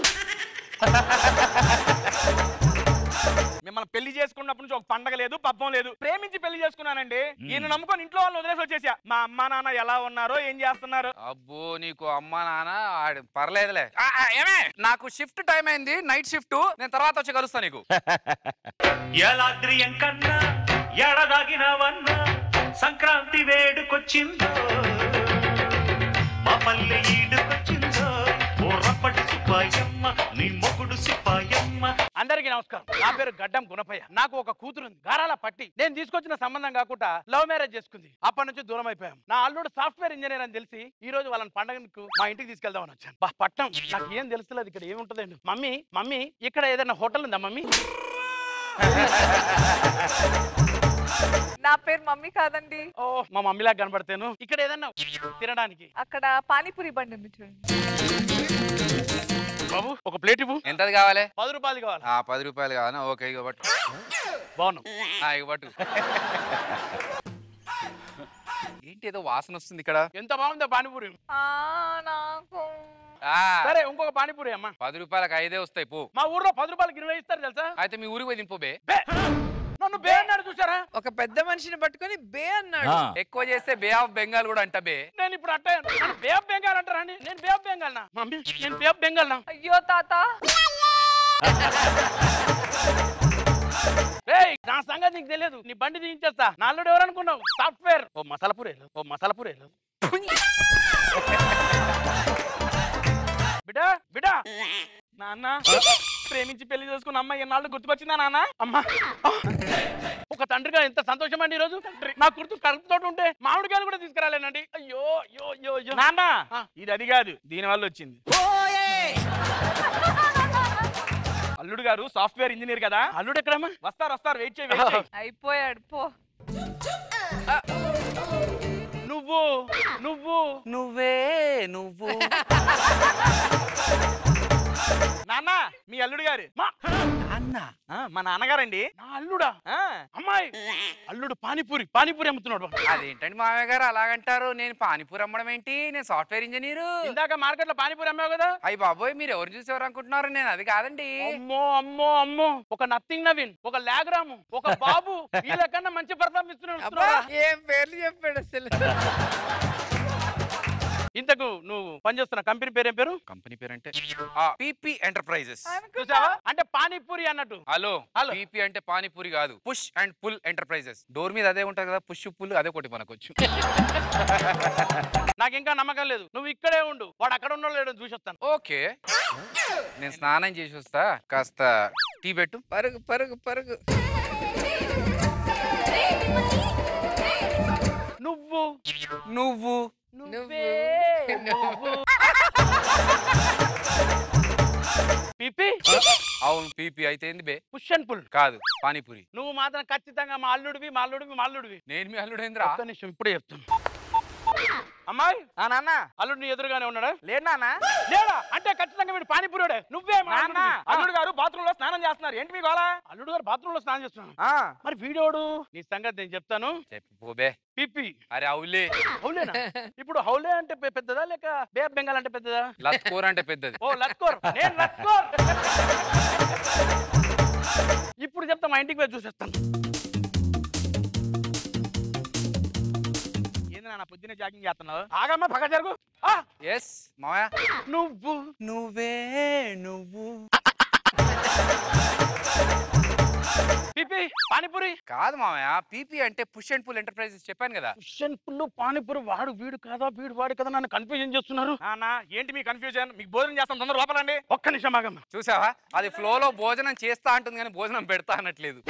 మిమ్మల్ని పెళ్లి చేసుకున్నప్పటి నుంచి ఒక పండగ లేదు పబ్బం లేదు ప్రేమించి పెళ్లి చేసుకున్నానండి ఈయన నమ్ముకొని ఇంట్లో వాళ్ళు వదిలేసి వచ్చేసా మా అమ్మా నాన్న ఎలా ఉన్నారో ఏం చేస్తున్నారు అబ్బో నీకు అమ్మ నాన్న ఆడు పర్లేదులే ఆ, ఆ, ఏమే నాకు షిఫ్ట్ టైం అయింది నైట్ షిఫ్ట్ నేను తర్వాత వచ్చి కలుస్తా నీకు ఎలాద్రి ఎంకన్నా ఎడదాగినవన్నా సంక్రాంతి వేడుకొచ్చిందో మా పల్లె ఈడుకొచ్చిందో ఓ రప్పటి సిపాయమ్మ నీ మొగుడు సిపాయమ్మ అందరికీ నమస్కారం నా పేరు గడ్డం గుణపయ్య నాకు ఒక కూతురు ఉంది గారాల పట్టి నేను తీసుకొచ్చిన సంబంధం కాకుండా లవ్ మ్యారేజ్ చేసుకుంది అప్పటి నుంచి దూరం అయిపోయాం నా అల్లుడు సాఫ్ట్వేర్ ఇంజనీర్ అని తెలిసి ఈ రోజు వాళ్ళని పండగకు మా ఇంటికి తీసుకెళ్దామని వచ్చాను బా పట్టం నాకు ఏం తెలుస్తలేదు ఇక్కడ ఏముంటదండి మమ్మీ మమ్మీ ఇక్కడ ఏదైనా హోటల్ ఉందా మమ్మీ నా పేరు మమ్మీ కాదండి ఓ మా మమ్మీలా కనబడతాను ఇక్కడ ఏదన్నా తినడానికి అక్కడ పానీపూరి బండి ఉంది చూడండి బాబు ఒక ప్లేట్ ఇవ్వు ఎంతది కావాలి పది రూపాయలు కావాలి ఆ పది రూపాయలు కావాలా ఓకే ఇక పట్టు బాగున్నాం ఆ, ఇక పట్టు ఏంటి ఏదో వాసన వస్తుంది ఇక్కడ ఎంత బాగుందో పానీపూరి ఆ, నాకు ఆ, సరే ఇంకొక పానీపూరి అమ్మా పది రూపాయలకు ఐదే వస్తాయి పో మా ఊర్లో పది రూపాయలకి ఇరవై ఇస్తారు తెలుసా అయితే మీ ఊరికి పోయి దింపోబే నన్ను బే అన్నాడు చూసారా ఒక పెద్ద మనిషిని పట్టుకొని బే అన్నాడు ఆ. ఎక్కువ చేస్తే బే ఆఫ్ బెంగాల్ కూడా అంట బే నేను ఇప్పుడు అట్ట నన్ను బే ఆఫ్ బెంగాల్ అంటారండి నేను బే ఆఫ్ బెంగాల్ నా మమ్మీ నేను బే ఆఫ్ బెంగాల్ నా అయ్యో తాత ఏయ్ నా సంగతి నీకు తెలియదు నీ బండి దించేస్తా నాలుడు ఎవరు అనుకున్నావు సాఫ్ట్వేర్ ఓ మసాలా పూరేలు ఓ మసాలా పూరేలు బిడా బిడా నాన్న ప్రేమించి పెళ్లి చేసుకున్న అమ్మాయి ఎన్నాళ్ళు గుర్తుకొచ్చిందా నాన్న అమ్మా ఒక తండ్రిగా ఎంత సంతోషం అండి ఈరోజు నా కుర్తు కడుపుతో ఉంటే మామిడికాయలు కూడా తీసుకురాలేనండి అయ్యో అయ్యో అయ్యో అయ్యో నాన్న ఇది అది కాదు దీని వల్ల వచ్చింది అల్లుడు గారు సాఫ్ట్వేర్ ఇంజనీర్ కదా అల్లుడు ఎక్కడమ్మా వస్తారు వస్తారు వెయిట్ చేయి వెయిట్ చేయి అయిపోయాడు పో నువ్వు నువ్వు నువ్వే నువ్వు నాన్న మీ అల్లుడు గారు మా అన్న ఆ, మా నాన్నగారండి నా అల్లుడా ఆ, అమ్మాయి అల్లుడు పానీపూరి పానీపూరి అమ్ముతున్నాడు అదేంటండి మామయ్య గారు అలాగంటారు నేను పానీపూరి అమ్మడం ఏంటి నేను సాఫ్ట్వేర్ ఇంజనీర్ ఇందాక మార్కెట్ లో పానీపూరి అమ్మావు కదా అయ్యి బాబోయ్ మీరు ఎవరు చూసేవారు అనుకుంటున్నారు నేను అది కాదండి అమ్మో అమ్మో అమ్మో ఒక నథింగ్ నవీన్ ఒక లాగ్రాము ఒక బాబు వీళ్ళకన్నా మంచి పర్ఫార్మెన్స్ అబ్బా ఏం పేర్లు చెప్పాడు అసలు ఇంతకు నువ్వు పనిచేస్తున్న కంపెనీ పేరు ఏం పేరు కంపెనీ పేరు అంటే పీపీ ఎంటర్ప్రైజెస్ చూసావా అంటే పానీపూరి అన్నట్టు హలో పీపీ అంటే పానీపూరి కాదు push and pull enterprises door మీద అదే ఉంటుంది కదా పుష్ పుల్ అదే ఒకటి మనకొచ్చు నాకు ఇంకా నమ్మకం లేదు నువ్వు ఇక్కడే ఉండు వాడు అక్కడ ఉన్నాడు లేడో చూసి వస్తాను ఓకే నేను స్నానం చేసి వస్తా కాస్త టీ పెట్టు పరుగు పరుగు పరుగు నువ్వు నువ్వు నువ్వే నువ్వు పిపి అవును పీపీ అయితే ఏంది బే పుష్ అండ్ పుల్ కాదు పానీపూరి నువ్వు మాత్రం ఖచ్చితంగా మా అల్లుడివి మా అల్లుడివి మా అల్లుడివి నేను మీ అల్లుడేంద్రా ఒక్క నిమిషం ఇప్పుడే చెప్తాను అమ్మాయి ఆ నాన్న అల్లుడు నీ ఎదురుగానే ఉన్నాడా లేడు నాన్న లేడా అంటే ఖచ్చితంగా వీడు పానీపూరిడే నువ్వే మా నాన్న అల్లుడివి. ఆ. అల్లుడు గారు బాత్రూమ్ లో స్నానం చేస్తున్నారు ఏంటి మీ గోళ అల్లుడు గారు బాత్రూమ్ లో స్నానం చేస్తున్నాను ఆ, మరి వీడోడు నీ సంగతి నేను చెప్తాను చెప్పు పోబే పిపి అరే అవులే హౌలేనా ఇప్పుడు హౌలే అంటే పె- పెద్దదా లేక బే ఆఫ్ బెంగాల్ అంటే పెద్దదా లత్కోర్ అంటే పెద్దది ఓ లత్కోర్ నేను లత్కోర్ ఇప్పుడు చెప్తా మా ఇంటికి పోయి చూసేస్తాను ఏంది నాన్న పొద్దున్నే జాగింగ్ చేస్తున్నావు ఆగమ్మా పక్క జరుగు ఆ! ఎస్ మావయ్య నువ్వు నువ్వే నువ్వు పిపి పానీపూరి కాదు మామయ్య పీపీ అంటే పుష్ అండ్ పుల్ ఎంటర్ప్రైజెస్ చెప్పాను కదా క్వశ్చన్ పుల్లు పానీపూరి వాడు వీడు కాదా వీడు వాడు కదా నన్ను కన్ఫ్యూజన్ చేస్తున్నారు నాన్న ఏంటి మీ కన్ఫ్యూజన్ మీకు భోజనం చేస్తాం తొందర లోపలండి ఒక్క నిమిషం ఆగమ్మా చూసావా అది ఫ్లోలో భోజనం చేస్తా అంటుంది కానీ భోజనం పెడతా అనట్లేదు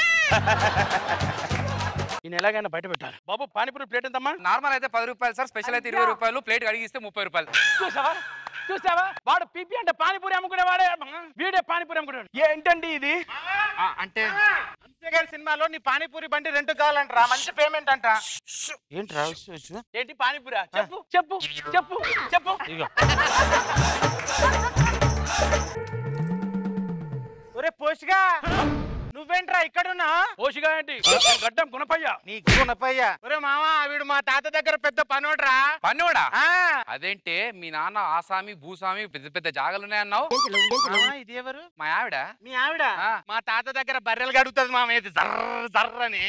నేను ఎలాగైనా బయట పెట్టాలి బాబు పానీపూరి ప్లేట్ ఎంతమ్మా నార్మల్ అయితే పది రూపాయలు సార్ స్పెషల్ అయితే ఇరవై రూపాయలు ప్లేట్ అడిగిస్తే ముప్పై రూపాయలు చూసావా చూసావా వాడు పిపి అంటే పానీపూరి అమ్ముకునే వాడే వీడే పానీపూరి అమ్ముకునేవాడు ఏంటండి ఇది అంటే అంతేగాని సినిమాలో నీ పానీపూరి బండి రెంట్ కావాలంటరా మంచి పేమెంట్ అంట ఏంట్రా ఏంటి పానీపూరా చెప్పు చెప్పు చెప్పు చెప్పు ఒరే పోషిగా నువ్వేంట్రా ఇక్కడున్నా ఓషిగా ఏంటి నేను గడ్డం గుణపయ్య నీ గుణపయ్య ఒరే మామ వీడు మా తాత దగ్గర పెద్ద పనోడ్రా పన్నోడా ఆ. అదేంటే మీ నాన్న ఆసామి భూసామి పెద్ద పెద్ద జాగలు ఉన్నాయన్నావు మామ, ఇది ఎవరు మా ఆవిడ మీ ఆవిడ మా తాత దగ్గర బర్రెలు గడుగుతుంది మామ ఇది జర్ర జర్ర అని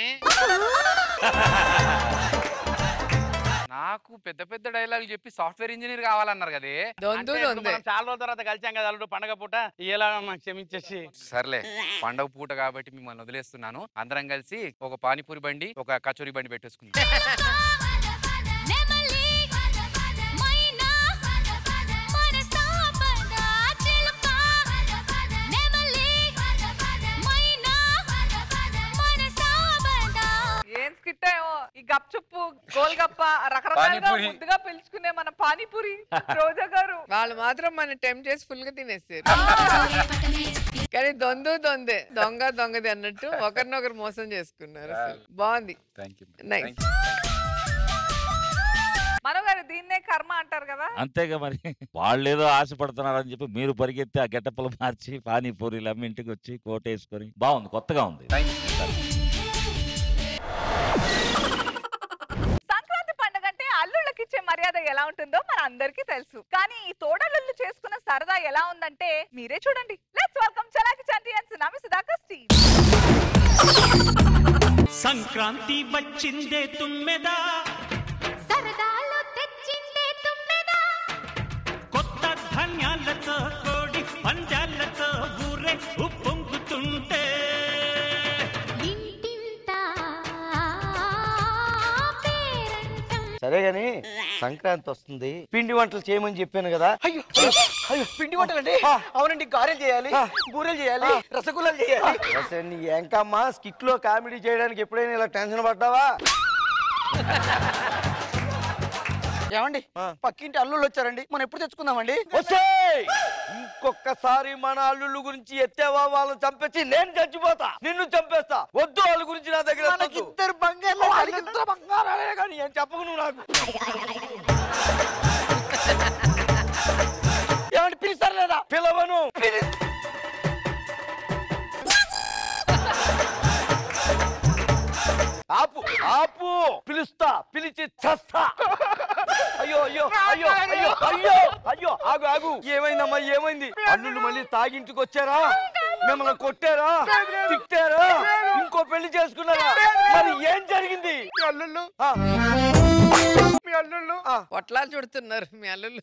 నాకు పెద్ద పెద్ద డైలాగ్ చెప్పి సాఫ్ట్వేర్ ఇంజనీర్ కావాలన్నారు కదే అంటే ఇప్పుడు మనం చాలా రోజుల తర్వాత కలిసాం కదా అల్లుడు పండగ పూట ఎలా మాకు క్షమించేసి సర్లే పండగ పూట కాబట్టి మిమ్మల్ని వదిలేస్తున్నాను అందరం కలిసి ఒక పానీపూరి బండి ఒక కచోరీ బండి పెట్టేసుకుందాం ఏం స్కిట్ ఏమో ఈ గప్చుప్పు గోల్గప్ప రకరకాలుగా పానీపూరి. ముద్దుగా పిలుచుకునే మన పానీపూరి రోజా గారు వాళ్ళు మాత్రం మన టెంప్ చేసి ఫుల్ గా తినేస్తారు కానీ దొందు దొందే దొంగ దొంగది అన్నట్టు ఒకరినొకరు మోసం చేసుకున్నారు అసలు బాగుంది థ్యాంక్ యూ నైస్ మనో గారు దీన్నే కర్మ అంటారు కదా అంతేగా మరి వాళ్ళు ఏదో ఆశపడుతున్నారని చెప్పి మీరు పరిగెత్తి ఆ గెట్టపలు మార్చి పానీపూరీలు అమ్మి ఇంటికి వచ్చి కోట వేసుకొని బాగుంది కొత్తగా ఉంది సంక్రాంతి పండుగ అంటే అల్లుళ్ళకి ఇచ్చే మర్యాద ఎలా ఉంటుందో మన అందరికీ తెలుసు కానీ ఈ తోడల్లుళ్ళు చేసుకున్న సరదా ఎలా ఉందంటే మీరే చూడండి let's welcome Chalaki Chanti and tsunami Sudhakar Steve Sankranti వచ్చిందే తుమ్మెదా సరదాలు తెచ్చిందే తుమ్మెదా కొత్త ధాన్యాలతో కోడి పంజాలతో ఊరే ఉప్పొంగుతుంటే ఇంటింటా పేరంటం సరే గాని సంక్రాంతి వస్తుంది పిండి వంటలు చేయమని చెప్పాను కదా అయ్యో అయ్యో పిండి వంటలండి అవునండి గారెలు చేయాలి బూరెలు చేయాలి రసగుల్లాలు చేయాలి అసలు నీ ఎంకమ్మా స్కిట్ లో కామెడీ చేయడానికి ఎప్పుడైనా ఇలా టెన్షన్ పడ్డావా ఏమండి పక్కింటి అల్లుళ్ళు వచ్చారండి మనం ఎప్పుడు తెచ్చుకుందామండి వచ్చేయ్! ఇంకొకసారి మన అల్లుళ్ళు గురించి ఎత్తేవా వాళ్ళని చంపేసి నేను చచ్చిపోతా నిన్ను చంపేస్తా వద్దు వాళ్ళ గురించి నా దగ్గర ఎత్తొద్దు. ఇద్దరు బంగారు వాళ్ళకిద్దరు బంగారాలే కానీ ఏం చెప్పకు నువ్వు నాకు ఏమంటే పిలుస్తారు లేదా పిలవను పిలి- ఆపు ఆపు పిలుస్తా పిలిచి చస్తా అయ్యో అయ్యో అయ్యో అయ్యో అయ్యో అయ్యో ఆగు ఆగు ఏమైందమ్మా ఏమైంది అల్లుళ్ళు మళ్ళీ తాగింటికి వచ్చారా మిమ్మల్ని కొట్టారా తిట్టారా ఇంకో పెళ్లి చేసుకున్నారా మరి ఏం జరిగింది మీ అల్లుళ్ళు ఆ. మీ అల్లుళ్ళు పొట్లాలు చుడుతున్నారు మీ అల్లుళ్ళు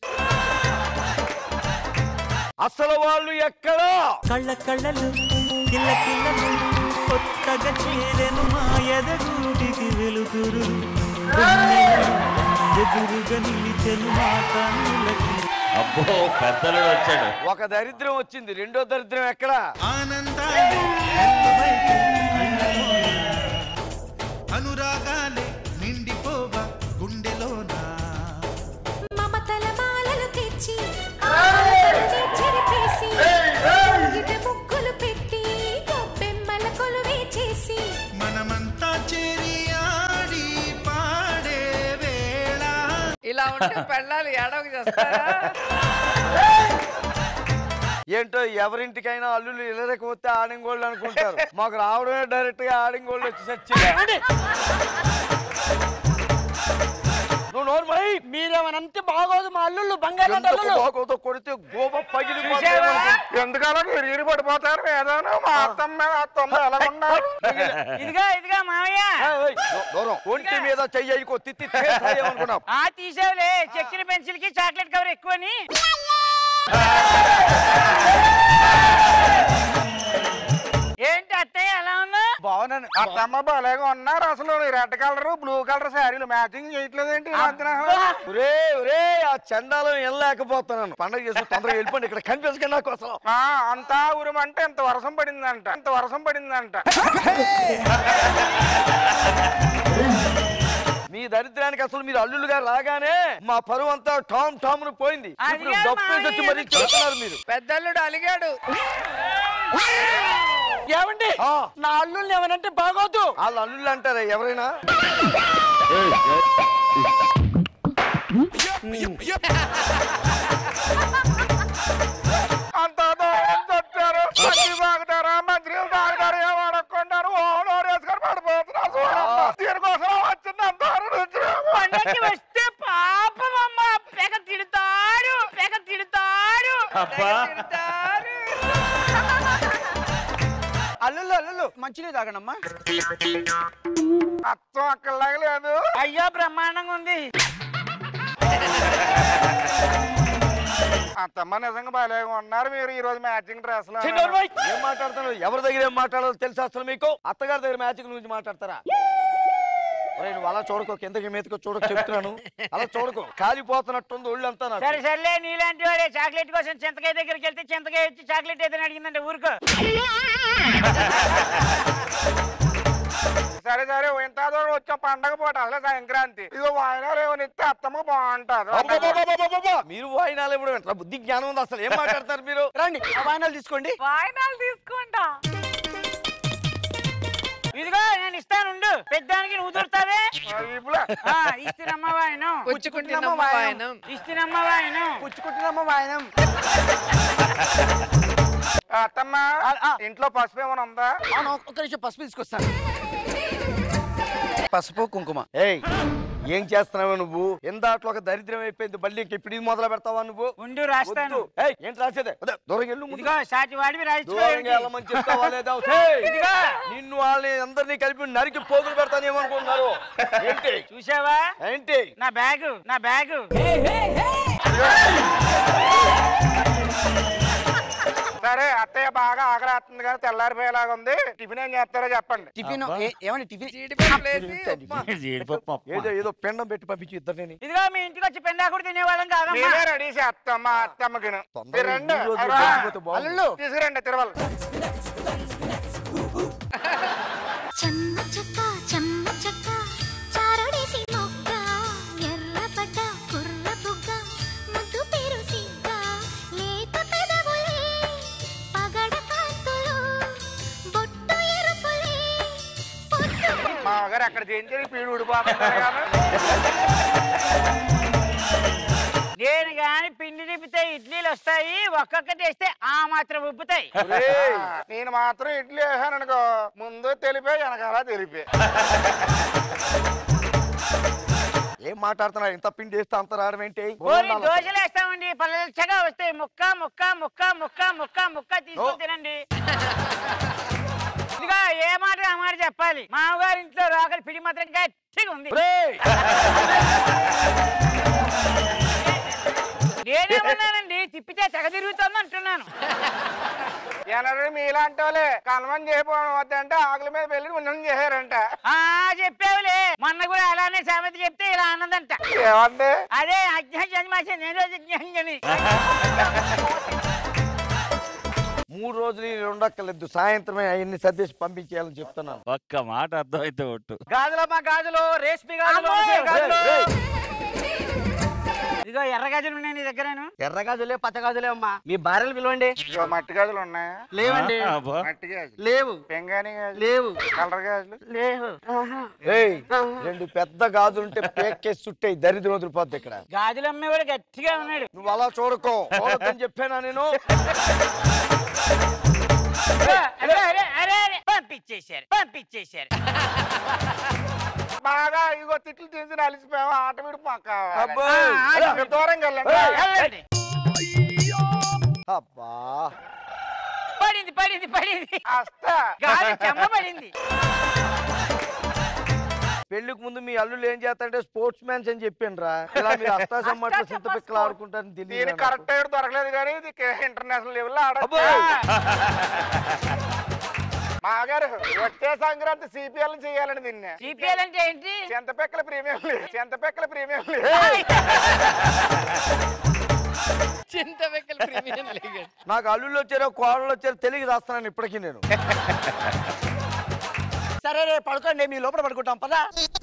అసలు వాళ్ళు ఎక్కడా కళ్ళ కళ్ళలు కిల్ల కిల్లలు కొత్తగా చేరెను మా ఎదగూటికి వెలుతురు వెన్నెల ఎదురుగా నిలిచెను మా కన్నులకి అబ్బో పెద్దలు వచ్చాడు ఒక దరిద్రం వచ్చింది రెండో దరిద్రం ఎక్కడా అనురాగాలే నిండిపోవా గుండెలోనా మమతల మాలలు తెచ్చి ఆశలన్నీ చెరిపేసి ఇట ముగ్గులు పెట్టి గొప్పెమ్మల కొలువే చేసి మనమంతా చేరి ఆడి పాడే వేళ ఇలా ఉంటే పెళ్ళాలి ఏడవకి చేస్తారా ఏంటో ఎవరింటికైనా అల్లుళ్ళు ఇళ్ళకపోతే ఆడంగోళ్ళు అనుకుంటారు మాకు రావడమే డైరెక్ట్ గా ఆడంగోళ్ళు వచ్చి చచ్చింది నువ్వు నోరు మై మీరేమనంటే బాగోదు మా అల్లుళ్ళు బంగారు ఎందుకు బాగోదో కొడితే గోప పగిలి ఎందుకలా మీరు ఈరి పడిపోతారు ఏదైనా మా అత్తమ్మ అత్తమ్మ ఎలా ఉన్నారు ఇదిగా ఇదిగా మావయ్య దూరం ఒంటి మీద చెయ్యకో తిత్తి అనుకున్నాం ఆ తీసేవులే చక్కెర పెన్సిల్ కి చాక్లెట్ కవర్ ఎక్కువని ఏంటి అత్తయ్య ఎలా ఉన్నా బాగున్నాను అత్తమ్మ భలేగా ఉన్నారు అసలు ఈ రెడ్ కలర్ బ్లూ కలర్ శారీలు మ్యాచింగ్ చేయట్లేదేంటి ఈ మధ్యన? ఒరే ఒరే ఆ చండాలం వెళ్ళలేకపోతున్నాను పండగ చేసి తొందరగా వెళ్ళిపోండి ఇక్కడ కనిపించకండి నాకు అసలు ఆ, అంతా ఊరమంటే ఇంత వర్షం పడిందంట ఇంత వర్షం పడిందంట మీ దరిద్రానికి అసలు మీరు అల్లులుగా రాగానే మా పరువు అంతా టామ్ టామ్ ను పోయింది ఇప్పుడు అలిగారు డబ్బు వచ్చి మరీ చెప్తున్నారు మీరు పెద్దల్లుడు అలిగాడు ఏమండి నా అల్లుళ్ళు ఏమనంటే బాగోదు వాళ్ళు అల్లుళ్ళు అంటారా ఎవరైనా అంత దూరం తొట్టారు మంచి తాగుతారా మంచినీళ్ళు తాగుతారు ఏం అడగకుంటారు ఓ నోరు వేసుకొని పడిపోతున్నారు చూడమ్మా. దీనికోసం వచ్చింది అంత దూరం నుంచి పండక్కి వస్తే పాపం అమ్మ పెగ తిడతాడు పెగ తిడతాడు అబ్బా. అల్లుళ్ళు అల్లుళ్ళు మంచినీళ్ళు తాగనమ్మా అత్తం అక్కడలాగా లేదు అయ్యో బ్రహ్మాండంగా ఉంది అత్తమ్మ నిజంగా భలేగా ఉన్నారు మీరు ఈ రోజు మ్యాచింగ్ డ్రెస్ లో చిన్నోర్మోయ్, ఏం మాట్లాడుతున్నారు ఎవరి దగ్గర ఏం మాట్లాడాలో తెలుసా అసలు మీకు అత్తగారి దగ్గర మ్యాచింగ్ గురించి మాట్లాడతారా ఒరేయ్, నువ్వు అలా చూడకో కిందకి మీదకి చూడక చెప్తున్నాను అలా చూడకో కాలిపోతున్నట్టుంది ఒళ్ళంతా నాకు సరే సర్లే నీలాంటి వాడే చాక్లెట్ కోసం చింతకాయ దగ్గరికి వెళ్తే చింతకాయ వచ్చి చాక్లెట్ ఏదైనా అడిగిందంటే ఊరుకో సరే సరే ఇంత దూరం వచ్చాం పండగ పూట అసలు సంక్రాంతి ఇదిగో వాయినాలు ఏమైనా ఇస్తే అత్తమ్మ బాగుంటారు అబ్బబ్బబ్బబ్బబ్బబ్బ! మీరు వాయినాలు ఇవ్వడం ఏంట్రా? బుద్ధి జ్ఞానం ఉంది అసలు ఏం మాట్లాడతారు మీరు రండి ఆ వాయినాలు తీసుకోండి వాయినాలు తీసుకుంటా ఇదిగో నేను ఇస్తాను ఉండు. పెద్దానికి నువ్వు దొరుకుతావే ఆ, ఇస్తున్నమ్మ వాయనం పుచ్చుకుంటున్నమ్మ వాయనం. ఇస్తున్నమ్మ వాయనం పుచ్చుకుంటున్నమ్మ వాయనం అత్తమ్మ ఇంట్లో పసుపు ఏమైనా ఉందా అవును ఒక్క నిమిషం పసుపు తీసుకొస్తాను పసుపు కుంకుమ ఏయ్ ఏం చేస్తున్నావు నువ్వు ఎందాట్లో ఒక దరిద్రం అయిపోయింది మళ్ళీ ఇంక ఇప్పుడు ఇది మొదలు పెడతావా నువ్వు ఉండు రాస్తాను వద్దు. ఏయ్ ఏంటి రాసేదే వద్దు, దూరంగా వెళ్ళు ముందు. ఇదిగో సాటి వాడివి దూరంగా వెళ్ళమని చెప్తావా లేదా ఏయ్, నిన్ను వాళ్ళని అందరినీ కలిపి నరికి పోగులు పెడతానేమో అనుకుంటున్నారు ఏంటి చూసావా ఏంటి నా బ్యాగు నా బ్యాగు సరే అత్తయ్య బాగా ఆకలేస్తుంది కానీ తెల్లారిపోయేలాగా ఉంది టిఫిన్ ఏం చేస్తారో చెప్పండి టిఫిన్ ఏమని టిఫిన్ ఏదో ఏదో పిండం పెట్టి పంపించి ఇద్దరిని ఇదిగో మీ ఇంటికి వచ్చి పెండా కూడా తినేవాళ్ళం కాదమ్మా నేనే రెడీ చేస్తాం మా అత్తమ్మకి మీరు రండి ఈ రోజు రా. వెళ్ళిపోతే బాగుండు. అల్లుళ్ళు తీసుకురండి తిరువల్ చెమ్మ చెక్క చెమ్మ చెక్క చారడేసి మొక్క ఎర్రపడ్డ కుర్ర బుగ్గ ముద్దు పేరు సిగ్గ లేత పెదవులే పగడ కాంతులు బొట్టు ఎరుపులే మా గారు అక్కడ చేయించి పీడు ఊడిపోతున్నారు కదా నేను గాని పిండి తిప్పితే ఇడ్లీలు వస్తాయి ఒక్కొక్కటి వేస్తే ఆ మాత్రం ఉబ్బుతాయి ఒరేయ్, నేను మాత్రం ఇడ్లీ వేసాను అనుకో ముందు తెలిపే వెనకాల తెలిపే ఏం మాట్లాడుతున్నారు ఇంత పిండి వేస్తే అంత రావడం ఏంటి ఓరి దోశలు వేస్తామండి పలచగా వస్తాయి ముక్క ముక్క ముక్క ముక్క ముక్క ముక్క తీసుకొని తినండి ఇదిగో ఏ మాట ఆ మాట చెప్పాలి మామగారి ఇంట్లో రోకలి పిడి మాత్రం గట్టిగా ఉంది నేనేమన్నానండి తిప్పితే తెగ తిరుగుతుంది అంటున్నాను ఎనరు మీలాంటి వాళ్ళే కలమని చేయకపోవడం వద్దంటే ఆకుల మీద వెళ్ళి ఉన్నం చేశారంట ఆ చెప్పావులే మొన్న కూడా అలానే సామెత చెప్తే ఇలా అన్నదంట ఏమంటే అదే అజ్ఞాని నేను అజ్ఞాని మూడు రోజులు ఈడ ఉండక్కర్లేదు సాయంత్రమే అవన్నీ సర్దేసి పంపించేయాలని చెప్తున్నాను ఒక్క మాట అర్థమైతే ఒట్టు గాజులమ్మా గాజులు రేష్మి గాజులు అమ్మోయ్! వంకాయ గాజులు ఇదిగో ఎర్ర గజలు ఉన్నాయి నీ దగ్గరేను ఎర్ర గాజులే పచ్చ గాజులే అమ్మా మీ భార్యలు పిలవండి మట్టి గాజులు ఉన్నాయా లేవండి ఆ, అబ్బా. మట్టి గాజులు లేవు పెంగాని గాజులు లేవు కలర్ గాజులు లేవు ఏయ్ రెండు పెద్ద గాజులుంటే పేక్కేసి చుట్టాయి దరిద్రం వదిలిపోద్ది ఇక్కడ గాజులు అమ్మేవాడు గట్టిగా ఉన్నాడు నువ్వు అలా చూడకో చూడొద్దని చెప్పానా నేను అరే, అరే, అరే, అరే, పంపించేశారు పంపించేశారు బాగా ఇగో తిట్లు తింది అలిసిపోయాము ఆట విడి మాకు అబ్బోయ్. కావాలి. మీరు దూరంగా వెళ్ళండి వెళ్ళండి. అబ్బా పడింది పడింది పడింది అస్తా గాలి చెమ్మ పడింది పెళ్లికి ముందు మీ అల్లుళ్ళు ఏం చేస్తారంటే స్పోర్ట్స్ మ్యాన్స్ అని చెప్పాను రా ఇలా మీరు అష్టాసమ్మట్లో సింత పిక్కలు ఆడుకుంటారని దీని తెలియదు కరెక్ట్ అయ్యాడు దొరకలేదు కానీ ఇది ఇంటర్నేషనల్ లెవెల్ అబ్బో. ఆడచ్చు మాగారు వచ్చే సంక్రాంతి సిపిఎల్ చేయాలండి దీన్ని సిపిఎల్ అంటే ఏంటి Chintapekkala premium league Chintapekkala premium league Chintapekkala premium league నాకు అల్లుళ్ళు వచ్చారో కోడళ్ళు వచ్చారో తెలియదు దాస్తున్నాను ఇప్పటికీ నేను సరే రే పడుకోండి మీ లోపల పడుకుంటాం పదా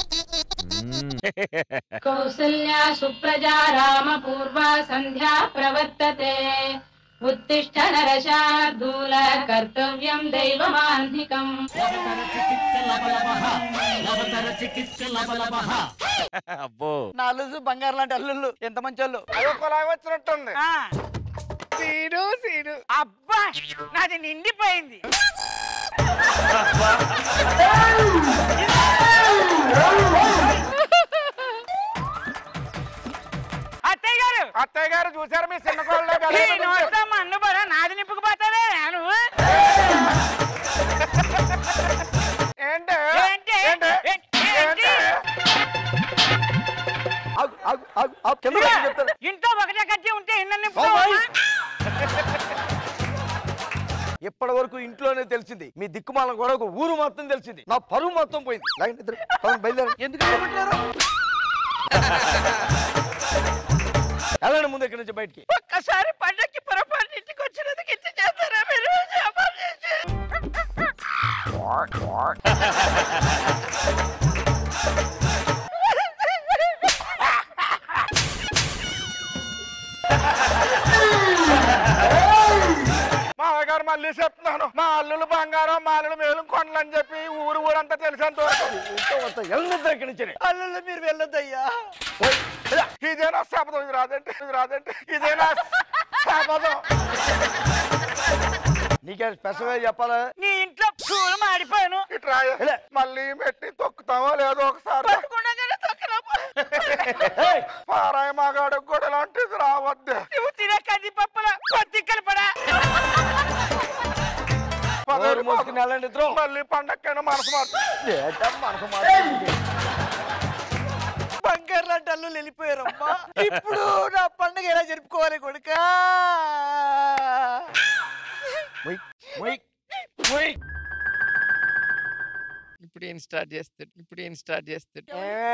కౌసల్యా సుప్రజా రామ పూర్వా సంధ్యా ప్రవర్తతే ఉత్తిష్ట నరశార్దూల కర్తవ్యం దైవమాన్నికం అబ్బో నా అల్లుసు బంగారు లాంటి అల్లుళ్ళు ఎంత మంచి వాళ్ళు అదో కొలాయి వచ్చినట్టుంది ఆ, సీను సీను అబ్బా నాది నిండిపోయింది అత్తయ్య గారు అత్తయ్య గారు చూసారు మీ చిన్న కోళ్ళే ఈ నోటితో మన్ను పడ నాది నింపుకుపోతావే నువ్వు ఏంటి ఏంటి? ఏంటి? ఏంటి? ఏంటి? ఆగు, ఆగు, ఆగు, ఆగు, కింద ఇదిగో, పెట్టి చెప్తాను. ఇంట్లో ఒకటే కట్టి ఉంటే ఇన్న ఓయ్. నింపుకోవా ఇప్పటి వరకు ఇంట్లోనే తెలిసింది మీ దిక్కుమాల కూడా ఒక ఊరు మొత్తం తెలిసింది నా పరువు మొత్తం పోయింది లాగండి ఇద్దరు. పదండి, బయలుదేరండి. ఎందుకు వెళ్ళమంటున్నారు? వెళ్ళండి ముందు ఇక్కడి నుంచి బయటికి ఒక్కసారి పండక్కి పొరపాటు ఇంటికి వచ్చినందుకు ఇంటి చేస్తారా మీరు జపం చేసి. మావయ్య గారు మళ్ళీ చెప్తున్నాను మా అల్లులు బంగారం మా అల్లులు మేలు కొండలు అని చెప్పి ఊరు ఊరంతా తెలిసేంత వరకు ఇంట్లో మొత్తం వెళ్ళొద్దు ఇక్కడి నుంచి అల్లుళ్ళు మీరు వెళ్ళొద్దయ్యా ఇదేనా శాపదం ఇది రాదంటే ఇది రాదంటే ఇదేనా శాపదం నీకే స్పెషల్ గా చెప్పాలా నీ ఇంట్లో పూలు మాడిపోయాను ఇట్రా మళ్ళీ మెట్టి తొక్కుతామో లేదో ఒకసారి తొక్కకుండానే తొక్కలేము. పారాయి మగాడు కూడా ఇలాంటిది రావద్దు నువ్వు తినే కందిపప్పుల కొద్దిక్కలు పడా నోరు మూసుకుని వెళ్ళండి ఇద్దరు మళ్ళీ పండక్కైనా మనసు మార్చు ఏటా మనసు మార్చుకుంది. బంగారు లాంటి అల్లుళ్ళు వెళ్ళిపోయారమ్మా ఇప్పుడు నా పండుగ ఎలా జరుపుకోవాలి కొడుకా మొయ్, మొయ్, మొయ్. ఇప్పుడు ఏం స్టార్ట్ చేస్తాడు ఇప్పుడు ఏం స్టార్ట్ చేస్తాడు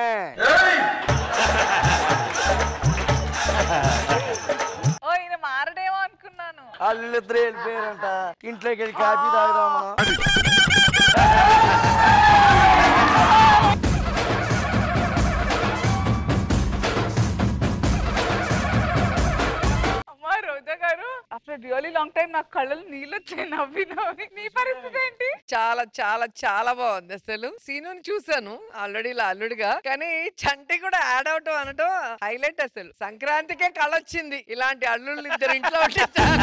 ఓ ఈయన మారడేమో అనుకున్నాను అల్లుళ్ళిద్దరే వెళ్ళిపోయారంట ఇంట్లోకి వెళ్ళి కాఫీ తాగుదాం మనం అమ్మా రోజా గారు ఆఫ్టర్ రియలీ లాంగ్ టైం నాకు కళ్ళలు నీళ్ళు వచ్చాయి నవ్వి నవ్వి నీ పరిస్థితి ఏంటి చాలా చాలా చాలా బాగుంది అసలు సీనుని చూసాను ఆల్రెడీ ఇలా అల్లుడుగా కానీ చంటి కూడా యాడ్ అవటం అనటం హైలైట్ అసలు సంక్రాంతికే కళ వచ్చింది ఇలాంటి అల్లుళ్ళు ఇద్దరు ఇంట్లో ఉంటే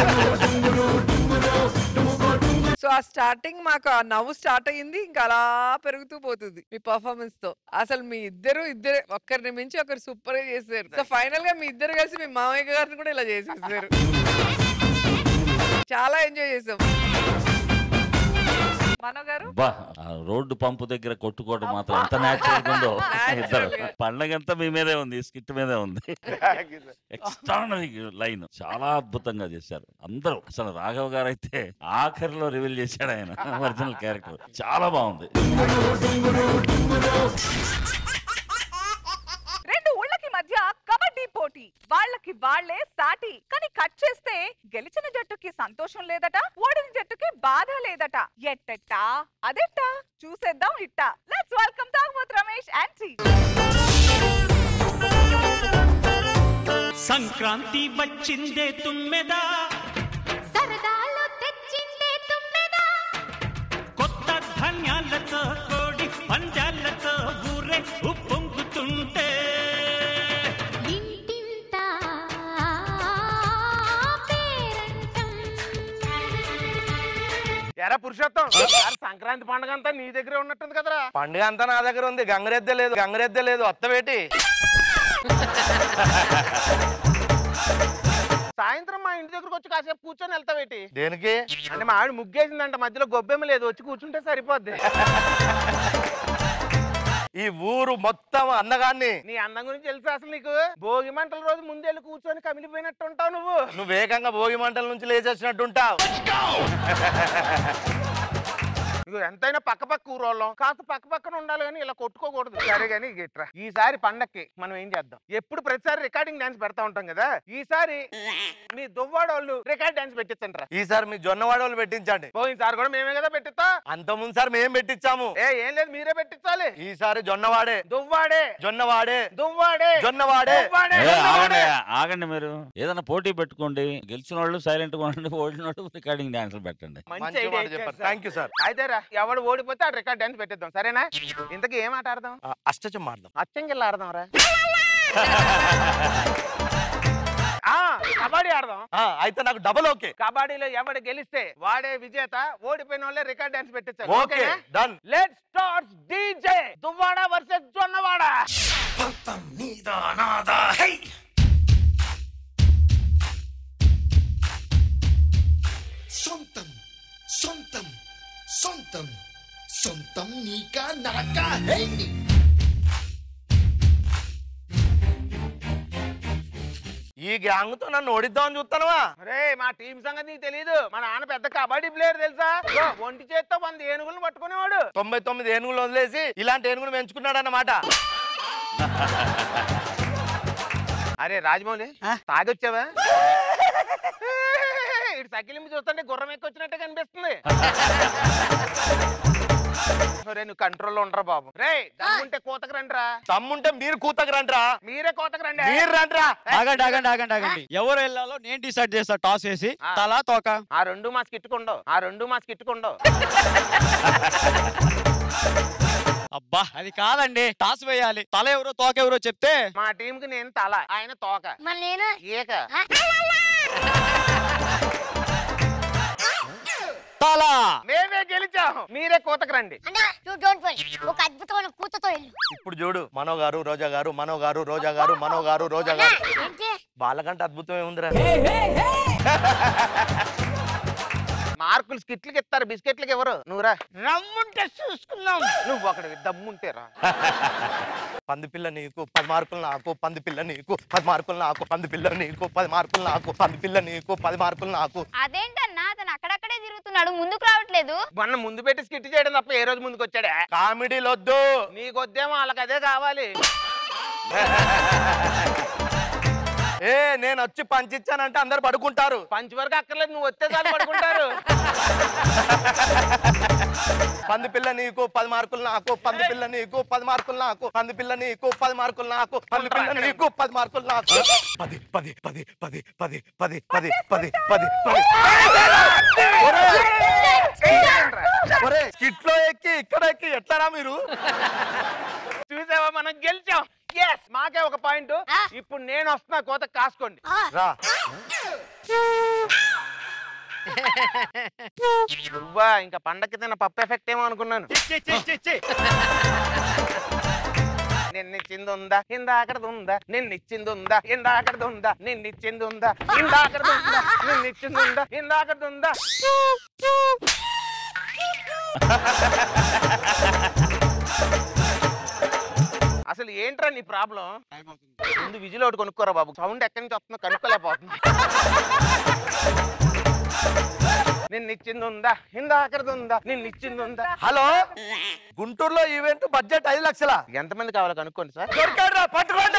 సో ఆ స్టార్టింగ్ మాకు ఆ నవ్వు స్టార్ట్ అయ్యింది ఇంకా అలా పెరుగుతూ పోతుంది మీ పర్ఫార్మెన్స్ తో అసలు మీ ఇద్దరు ఇద్దరే ఒక్కరిని మించి ఒకరు సూపర్ గా చేశారు సో ఫైనల్ గా మీ ఇద్దరు కలిసి మీ మామయ్య గారిని కూడా ఇలా చేసేసారు చాలా ఎంజాయ్ చేసాం మనో గారు బా ఆ రోడ్డు పంపు దగ్గర కొట్టుకోవడం మాత్రం ఎంత న్యాచురల్ ఉందో ఇద్దరు పండగంతా మీ మీదే ఉంది స్కిట్ మీదే ఉంది ఎక్స్ట్రానరీ లైన్ చాలా అద్భుతంగా చేశారు అందరూ అసలు రాఘవ్ గారు అయితే ఆఖరిలో రివీల్ చేశాడు ఆయన ఒరిజినల్ క్యారెక్టర్ చాలా బాగుంది రెండు ఊళ్ళకి మధ్య కబడ్డీ పోటీ వాళ్ళకి వాళ్ళే సాటి కానీ కట్ చేస్తే గెలిచిన జట్టుకి సంతోషం లేదట ఓడిన జట్టుకి బాధ లేదట ఎట్టెట్టా అదెట్టా చూసేద్దాం ఇట్టా లెట్స్ వెల్కమ్ తాగుబోతు రమేష్ యాంటీ సంక్రాంతి వచ్చిందే తుమ్మెదా సరదాలు తెచ్చిందే తుమ్మెదా కొత్త ధాన్యాలతో కోడి పంజాలతో ఊరే ఉప్పొంగుతుంటే ఇంటింటా పేరంటం ఎరా పురుషోత్తం ఈసారి సంక్రాంతి పండుగ అంతా నీ దగ్గరే ఉన్నట్టుంది కదరా పండుగ అంతా నా దగ్గర ఉంది గంగరెద్దే లేదు గంగరెద్దే లేదు అత్తవేటి సాయంత్రం మా ఇంటి దగ్గరకు వచ్చి కాసేపు కూర్చొని వెళ్తావేటి దేనికి అంటే మా ఆవిడ ముగ్గేసిందంట మధ్యలో గొబ్బెమ్మ లేదు వచ్చి కూర్చుంటే సరిపోద్ది ఈ ఊరు మొత్తం అందగాన్ని నీ అందం గురించి తెలుసా అసలు నీకు భోగి మంటల రోజు ముందెళ్ళి కూర్చొని కమిలిపోయినట్టు ఉంటావు నువ్వు నువ్వు వేగంగా భోగి మంటల నుంచి లేచేసినట్టుంటావు ఇదిగో ఎంతైనా పక్క పక్క ఊరోళ్ళం కాస్త పక్క పక్కన ఉండాలి కానీ ఇలా కొట్టుకోకూడదు సరే కానీ గిట్రా ఈసారి పండక్కి మనం ఏం చేద్దాం ఎప్పుడు ప్రతిసారి రికార్డింగ్ డాన్స్ పెడతా ఉంటాం కదా ఈసారి మీ దువ్వాడోళ్ళు రికార్డ్ డాన్స్ పెట్టించండి ఈసారి మీ జొన్నవాడ వాళ్ళు పెట్టించండి పోయినసారి కూడా మేమే కదా పెట్టిస్తా అంత ముందు సార్ మేం పెట్టించాము ఏ ఏం లేదు మీరే పెట్టించాలి ఈసారి జొన్నవాడే దువ్వాడే జొన్నవాడే దువ్వాడే జొన్నవాడే దువ్వాడే ఏ, ఆగండి ఆగండి మీరు ఏదైనా పోటీ పెట్టుకోండి గెలిచిన వాళ్ళు సైలెంట్ గా ఉండండి ఓడిన వాళ్ళు రికార్డింగ్ డాన్సులు పెట్టండి మంచి idea ఇచ్చారు సార్. అయితే రా ఎవడు ఓడిపోతే ఆ రికార్డ్ డాన్స్ పెట్టిద్దాం సరేనా ఇంతకీ ఏం ఆట ఆడదాం అష్టచం ఆడదాం అచ్చంగిల్ ఆడదాం రా ఆ, కబడ్డీ ఆడదాం ఆ, అయితే నాకు డబుల్ ఓకే కబడ్డీలో ఎవడు గెలిస్తే వాడే విజేత ఓడిపోయిన వాళ్ళే రికార్డ్ డాన్స్ పెట్టించారు okay done let start DJ Duvvada versus Jonnavada సొంతం సొంతం సొంతం సొంతం నీకా నాకా హేండి ఈ గ్యాంగ్ తో నన్ను ఓడిద్దామని చూస్తానవా రే మా టీం సంగతి నీకు తెలియదు మా నాన్న పెద్ద కబడ్డీ ప్లేయర్ తెలుసా ఇగో, ఒంటి చేత్తో వంద ఏనుగులు పట్టుకునేవాడు తొంభై తొమ్మిది ఏనుగులు వదిలేసి ఇలాంటి ఏనుగులు పెంచుకున్నాడు అన్నమాట అరే రాజమౌళి తాగొచ్చావా ఇటు సకిలింపు చూస్తుంటే గుర్రం ఎక్కువ వచ్చినట్టే కనిపిస్తుంది రే నువ్వు కంట్రోల్లో ఉండరా బాబు రే దమ్ముంటే కోతకు రండిరా తమ్ముంటే మీరు కూతకు రండ్రా మీరే కోతకు రండి మీరు రండ్రా ఆగండి ఆగండి ఆగండి ఆగండి ఎవరు వెళ్ళాలో నేను డిసైడ్ చేస్తా టాస్ వేసి తలా తోక ఆ రెండు మా స్కిట్టుకుండవు ఆ రెండు మా స్కిట్టుకుండవు అబ్బా అది కాదండి టాస్ వేయాలి తల ఎవరో తోక ఎవరో చెప్తే మా టీం కి నేను తల ఆయన తోక మరి నేను ఏక తల మేమే గెలిచాం మీరే కోతకు రండి డోంట్ వరీ ఒక అద్భుతమైన కూతతో వెళ్ళు ఇప్పుడు చూడు మనో గారు రోజా గారు మనో గారు రోజా గారు మనో గారు రోజా గారు ఏంటి వాళ్ళకంటే అద్భుతం ఏముందిరా మార్కులు స్కిట్లకి ఇస్తారు బిస్కెట్లకి ఎవరు నువ్వురా రమ్ముంటే చూసుకుందాం నువ్వు ఒకటి దమ్ముంటే రా పంది పిల్ల నీకు పది మార్కులు నాకు పంది పిల్ల నీకు పది మార్కులు నాకు పంది పిల్ల నీకు పది మార్కులు నాకు పంది పిల్ల నీకు పది మార్కులు నాకు అదేంటన్నా అతను అక్కడక్కడే తిరుగుతున్నాడు ముందుకు రావట్లేదు మొన్న ముందు పెట్టి స్కిట్ చేయడం తప్ప ఏ రోజు ముందుకు వచ్చాడా కామెడీలు వద్దు నీకు వద్దేమో వాళ్ళకి అదే కావాలి ఏ నేను వచ్చి పంచిచ్చానంటే అందరు పడుకుంటారు పంచి వరకు అక్కర్లేదు నువ్వు వస్తే చాలు పడుకుంటారు పంది పిల్ల నీకు పది మార్కులు నాకు పంది పిల్ల నీకు పది మార్కులు నాకు పంది పిల్ల నీకు పది మార్కులు నాకు పంది పిల్ల నీకు పది మార్కులు నాకు పది పది పది పది పది పది పది పది పది పది ఒరే స్కిట్ లో ఎక్కి ఇక్కడ ఎక్కి ఎట్లారా మీరు చూసావా మనం గెలిచాం ఎస్ మాకే ఒక పాయింట్ ఇప్పుడు నేను వస్తున్నా కోత కాసుకోండి రా నువ్వా ఇంకా పండక్కి తిన్న పప్పు ఎఫెక్ట్ ఏమో అనుకున్నాను నిన్నిచ్చింది ఉందా ఇందాకడది ఉందా నిన్నిచ్చింది ఉందా ఇందాకడది ఉందా నిన్నిచ్చింది ఉందా ఇందాకడది ఉందా నిన్నిచ్చింది ఉందా ఇందాకడది ఉందా అసలు ఏంట్రా నీ ప్రాబ్లం ముందు విజిల్ ఒకటి కొనుక్కోరా బాబు సౌండ్ ఎక్కడి నుంచి వస్తుందో కనుక్కోలేకపోతుంది నిన్ను ఇచ్చింది ఉందా ఇందాకది ఉందా నిన్ను ఇచ్చింది ఉందా హలో గుంటూరులో ఈవెంట్ బడ్జెట్ ఐదు లక్షల ఎంతమంది కావాలో కనుక్కోండి సార్ దొరికాడురా, పట్టుకోండి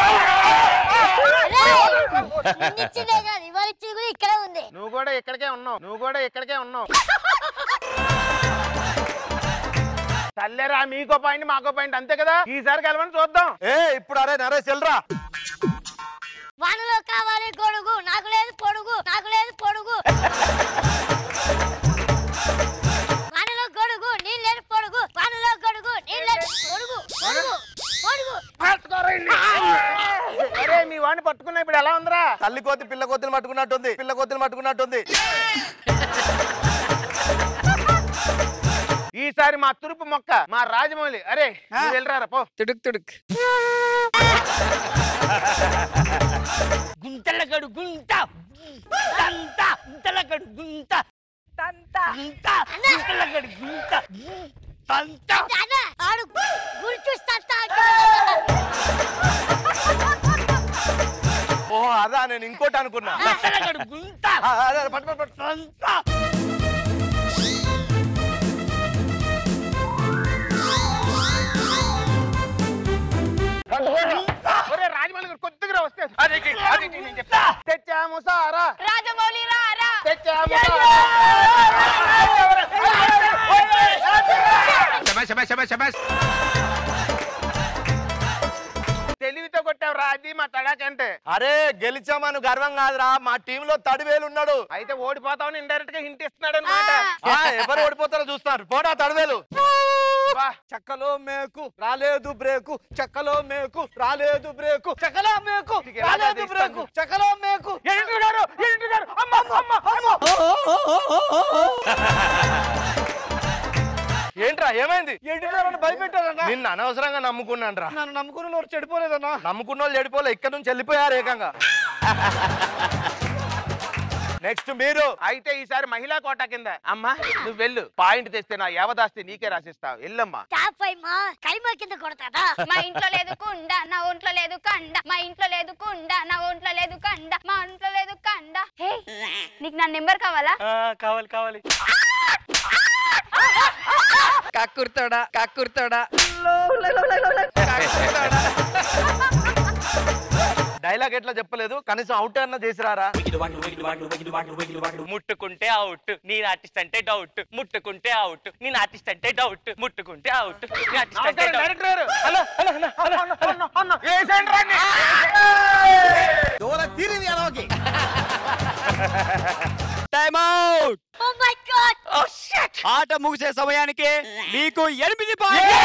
ఇచ్చిందే కాదు ఇవాళ ఇచ్చింది కూడా ఇక్కడే ఉంది నువ్వు కూడా ఇక్కడికే ఉన్నావు నువ్వు కూడా ఇక్కడికే ఉన్నావు తల్లేరా మీకో పాయింట్ మాకో పాయింట్ అంతే కదా ఈసారి కలవని చూద్దాం ఏ ఇప్పుడు అరే నరేష్ వెళ్ళరా వానలో కావాలి గొడుగు నాకు లేదు పొడుగు నాకు లేదు పొడుగు వానలో గొడుగు నీళ్ళు లేని పొడుగు వానలో గొడుగు నీళ్ళు లేని పొడుగు పొడుగు పొడుగు అరే మీ వాడిని పట్టుకున్నా ఇప్పుడు ఎలా ఉందిరా తల్లి కోతి పిల్ల కోతిని పట్టుకున్నట్టుంది పిల్ల కోతిని పట్టుకున్నట్టుంది ఈసారి మా తురుపు మొక్క మా రాజమౌళి అరే నువ్వు వెళ్ళరా పో తుడుక్ తుడుక్ గుంతలగడు గుంత తంత గుంతలగడు గుంత తంత గుంత గుంతలగడు గుంత తంత అన్న ఆడు గురి చూస్తా ఓ అదా నేను ఇంకోటి అనుకున్నా గుంతలగడు గుంత ఆ, అదే, అదే, పట్టు, పట్టు, పట్టు. తంత ఒరే రాజమౌళి గారు కొద్దిగా వస్తే అది ఇటు, అది ఇటు నేను చెప్తా తెచ్చాము సారా రాజమౌళి రారా తెచ్చాము తెలివితో కొట్టావు రా అది మా తడాకంటే అరే గెలిచామను గర్వం కాదురా మా టీమ్ లో తడివేలు ఉన్నాడు అయితే ఓడిపోతామని ఇండైరెక్ట్ గా హింట్ ఇస్తున్నాడు అనమాట ఆ, ఎవరు ఓడిపోతారో చూస్తారు పోడా తడివేలు చక్కలో మేకు రాలేదు బ్రేకు చక్కలో మేకు రాలేదు బ్రేకు చక్కలో మేకు రాలేదు బ్రేకు చక్కలో మేకు ఏంటున్నారు ఏంటున్నారు అమ్మ అమ్మ అమ్మ ఏంట్రా ఏమైంది ఏంటిదారని భయపెట్టారన్నా నిన్ను అనవసరంగా నమ్ముకున్నాను రా నన్ను నమ్ముకున్న వాళ్ళు చెడిపోలేదన్నా నమ్ముకున్న వాళ్ళు చెడిపోలే ఇక్కడ నుంచి వెళ్ళిపోయారు ఏకంగా నెక్స్ట్ మీరు అయితే ఈసారి మహిళా కోట కింద అమ్మా నువ్వు వెళ్ళు పాయింట్ తెస్తే నా యావదాస్తి నీకే రాసిస్తావు వెళ్ళమ్మా టాప్ ఫైవ్ మా కైమా కింద కొడతాదా మా ఇంట్లో లేదు కుండ నా ఒంట్లో లేదు కండ మా ఇంట్లో లేదు కుండ నా ఒంట్లో లేదు కండ మా ఒంట్లో లేదు కండ హే నీకు నా నెంబర్ కావాలా కావాలి కావాలి కక్కుర్తోడా కక్కుర్తోడా డైలాగ్ ఎట్లా చెప్పలేదు కనీసం అవుట్ అన్న చేసిరారా ముట్టుకుంటే అవుట్ నేను ఆర్టిస్ట్ అంటే డౌట్ ముట్టుకుంటే అవుట్ నేను ఆర్టిస్ట్ అంటే డౌట్ ముట్టుకుంటే అవుట్ నేను ఆర్టిస్ట్ అంటే నమస్కారం, doubt. డైరెక్టర్ గారు. Hello hello hello hello hello hello hello వేసేయండి రండి. Time out oh my god ఆట ముగిసే సమయానికి మీకు ఎనిమిది పాయింట్లు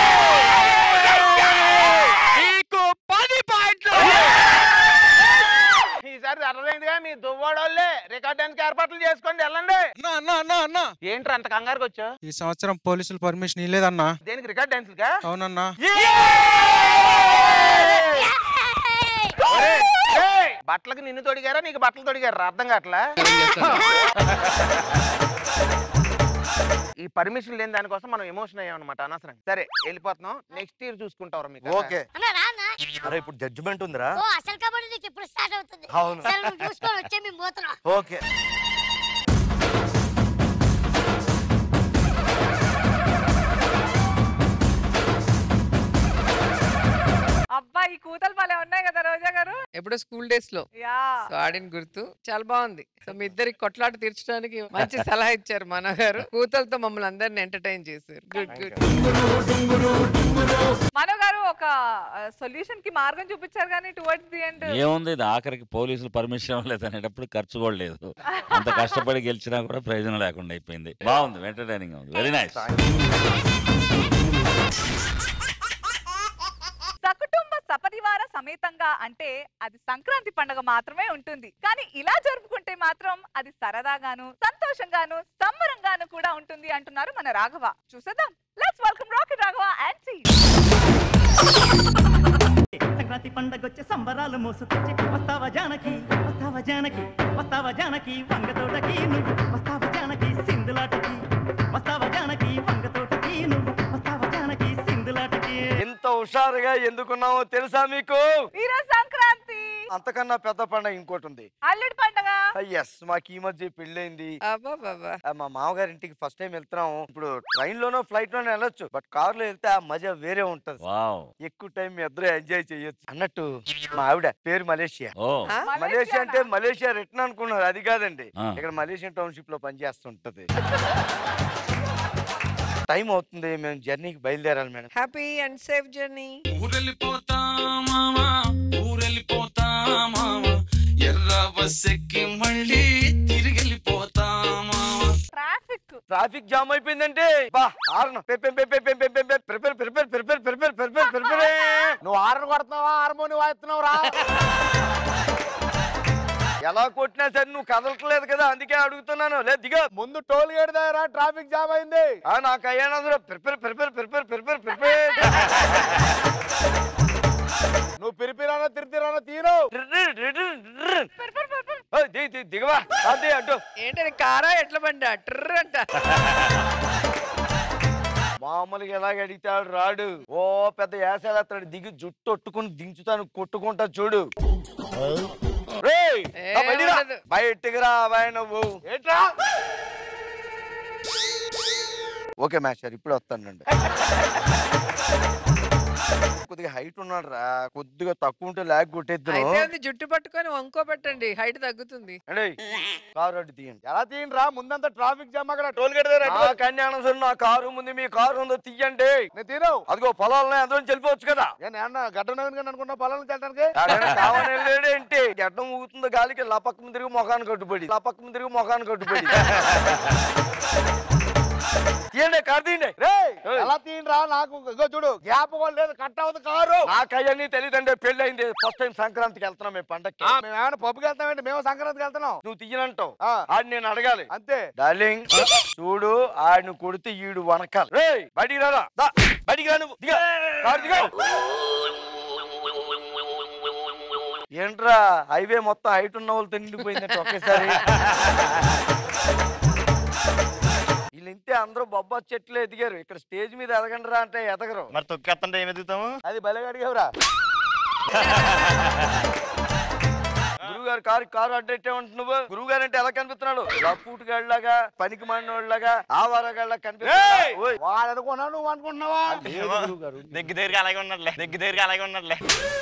మీకు పది పాయింట్లు ఈసారి అర్థమైందిగా మీ దువ్వాడోళ్ళే రికార్డానికి ఏర్పాట్లు చేసుకోండి వెళ్ళండి అన్నా అన్నా అన్నా అన్నా ఏంట్రా అంత కంగారుకి వచ్చా ఈ సంవత్సరం పోలీసులు పర్మిషన్ ఇవ్వలేదన్నా దేనికి రికార్డ్ డాన్స్ గా అవునన్నా ఒరేయ్, ఏయ్, బట్టలకు నిన్ను తొడిగారా నీకు బట్టలు తొడిగారా అర్థం కావట్లా ఈ పర్మిషన్ లేని దానికోసం మనం ఎమోషన్ అయ్యాం అనమాట అనవసరం సరే వెళ్ళిపోతున్నాం నెక్స్ట్ ఇయర్ చూసుకుంటావు మీకు ఓకే అన్న రానా అరే ఇప్పుడు జడ్జిమెంట్ ఉందిరా ఓ అసలు కాబట్టి నీకు ఇప్పుడు స్టార్ట్ అవుతుంది అవును. సరే నువ్వు చూసుకొని వచ్చే మేము పోతున్నాం ఓకే అబ్బా ఈ కూతలు భలే ఉన్నాయి కదా రోజా గారు ఎప్పుడో స్కూల్ డేస్ లో యా సో ఆడిన గుర్తు చాలా బాగుంది సో మీ ఇద్దరికి కొట్లాట తీర్చడానికి మంచి సలహా ఇచ్చారు మన గారు కూతలతో మమ్మల్ని అందరిని ఎంటర్టైన్ చేశారు గుడ్ గుడ్ మనో గారు ఒక సొల్యూషన్ కి మార్గం చూపించారు కానీ టువర్డ్స్ ది ఎండ్ ఏముంది ఇది ఆఖరికి పోలీసులు పర్మిషన్ లేదు అనేటప్పుడు ఖర్చు కూడా లేదు అంత కష్టపడి గెలిచినా కూడా ప్రయోజనం లేకుండా అయిపోయింది బాగుంది ఎంటర్టైనింగ్ ఉంది వెరీ నైస్ సకుటుంబ సపరివార సమేతంగా అంటే అది సంక్రాంతి పండుగ మాత్రమే ఉంటుంది కానీ ఇలా జరుపుకుంటే మాత్రం అది సరదాగాను సంతోషంగాను సంబరంగాను కూడా ఉంటుంది అంటున్నారు మన రాఘవ చూసేద్దాం let's welcome rocket Raghava and see Sankranti పండగొచ్చే సంబరాలు మోసుకొచ్చి వస్తావా జానకి వస్తావా జానకి వస్తావా జానకి వంగతోటకి నువ్వు వస్తావా జానకి సింధులాటకి వస్తావా జానకి ఎంత హుషారుగా ఎందుకున్నామో తెలుసా మీకు ఈరోజు సంక్రాంతి అంతకన్నా పెద్ద పండగ ఇంకోటి ఉంది అల్లుడి పండగ ఎస్ మాకు ఈ మధ్య పెళ్ళైంది అబ్బబ్బబ్బా. ఆ, మా మామగారి ఇంటికి ఫస్ట్ టైం వెళ్తున్నాం ఇప్పుడు ట్రైన్ లోనో ఫ్లైట్ లోనో వెళ్ళొచ్చు బట్ కార్ లో వెళ్తే ఆ మజా వేరే ఉంటది వావ్ ఎక్కువ టైం మీ ఇద్దరు ఎంజాయ్ చేయొచ్చు అన్నట్టు మా ఆవిడ పేరు మలేషియా ఓ మలేషియా అంటే మలేషియా రిటర్న్ అనుకున్నారు అది కాదండి ఆ. ఇక్కడ మలేషియన్ టౌన్షిప్ లో పనిచేస్తుంటది టైం అవుతుంది మేము జర్నీకి బయలుదేరాలి madam happy and safe journey ఊరెళ్ళిపోతా మామా ఊరెళ్ళిపోతా మామా ఎర్ర బస్సెక్కి మళ్ళీ తిరిగెళ్ళిపోతా మామా ట్రాఫిక్ ట్రాఫిక్ జామ్ అయిపోయిందంటే బా ఆరను prepare prepare prepare prepare prepare prepare prepare prepare prepare prepare నువ్వు ఆరన్ కొడుతున్నావా హార్మోని వాయిస్తున్నావు రా ఎలా కొట్టినా సరే నువ్వు కదలట్లేదు కదా అందుకే అడుగుతున్నాను లేదు దిగా ముందు టోల్ గేట్ దగ్గర ట్రాఫిక్ జామ్ అయింది ఆ, నాకు అయ్యానందులో prepare prepare prepare prepare prepare నువ్వు పిరిపిరానో తిరితిరానో తీరు దిగవా అదే అడ్డు ఏంటది కారా ఎట్ల బండి ట్రర్ అంట మామూలుగా ఎలాగ అడిగితాడు రాడు ఓ పెద్ద యాసలేస్తాడు దిగి జుట్టు ఒట్టుకుని దించుతాను కొట్టుకుంటా చూడు రేయ్, నా బండి రా. ఉండదు. బయటికి రా బాయ్ నువ్వు ఏంట్రా ఓకే మాస్టర్ ఇప్పుడు వస్తానండి కొద్దిగా హైట్ ఉన్నాడు రా కొద్దిగా తక్కువ ఉంటే లాగ్ కొట్టేద్దు అయితే ఉంది జుట్టు పట్టుకొని వంకో పెట్టండి హైట్ తగ్గుతుంది అంటే కారు అడ్డు తీయండి ఎలా తీయండి రా ముందంతా ట్రాఫిక్ జామ్ అక్కడ టోల్ గేట్ దగ్గర నా కన్యానం సార్ నా కారు ముందు మీ కారు ఉందో తీయండి నేను తీరు అదిగో పొలాలనే అందులో వెళ్ళిపోవచ్చు కదా ఏ నేను గడ్డ నవీన్ అనుకున్నా పొలాలను వెళ్ళడానికి ఆడేనా కావాలని వెళ్ళాడు ఏంటి గడ్డం ఊగుతుందో గాలికి లపక్కన తిరిగి మొఖాన్ని కట్టుబడి లపక్కన తిరిగి మొఖాన్ని కట్టుబడి తీయండి కారు తీయండి రేయ్ ఎలా తీయండి రా నాకు ఇగో చూడు గ్యాప్ కూడా లేదు కట్ అవ్వదు కారు నాకు అవన్నీ తెలియదండి పెళ్లి అయింది ఫస్ట్ టైం సంక్రాంతికి వెళ్తున్నాం మేము పండక్కి ఆ, మేము ఏమైనా పప్పుకి వెళ్తామండి మేము సంక్రాంతికి వెళ్తున్నాం నువ్వు తీయనంటావు ఆ. ఆడు నేను అడగాలి అంతే డార్లింగ్ చూడు ఆడిని కొడితే ఈడు వనకాలి రేయ్ బయటికి రారా దా, బయటికి రా నువ్వు దిగా కారు దిగా ఏంట్రా హైవే మొత్తం హైట్ ఉన్న వాళ్ళతో నిండిపోయిందంటే ఒకేసారి వీళ్ళు ఇంతే అందరూ బొబ్బా చెట్లు ఎదిగారు ఇక్కడ స్టేజ్ మీద ఎదగండి రా అంటే ఎదగరు మరి తొక్కేస్తుంటే ఏం ఎదుగుతాము అది భలే అడిగావురా గురువు గారు కారు కారు అడ్డెట్టే ఉంటు నువ్వు గురువు గారు అంటే ఎలా కనిపిస్తున్నాడు లపూట్ గళ్ళగా పనికి మాడినోళ్ళగా ఆవారగాళ్ళ కనిపిస్తున్నాడు ఓయ్. వాడు అనుకున్నావు నువ్వు అనుకుంటున్నావా లేదు గురువు గారు దగ్గర దగ్గరగా అలాగే ఉన్నట్లే దగ్గర దగ్గరగా అలాగే ఉన్నట్లే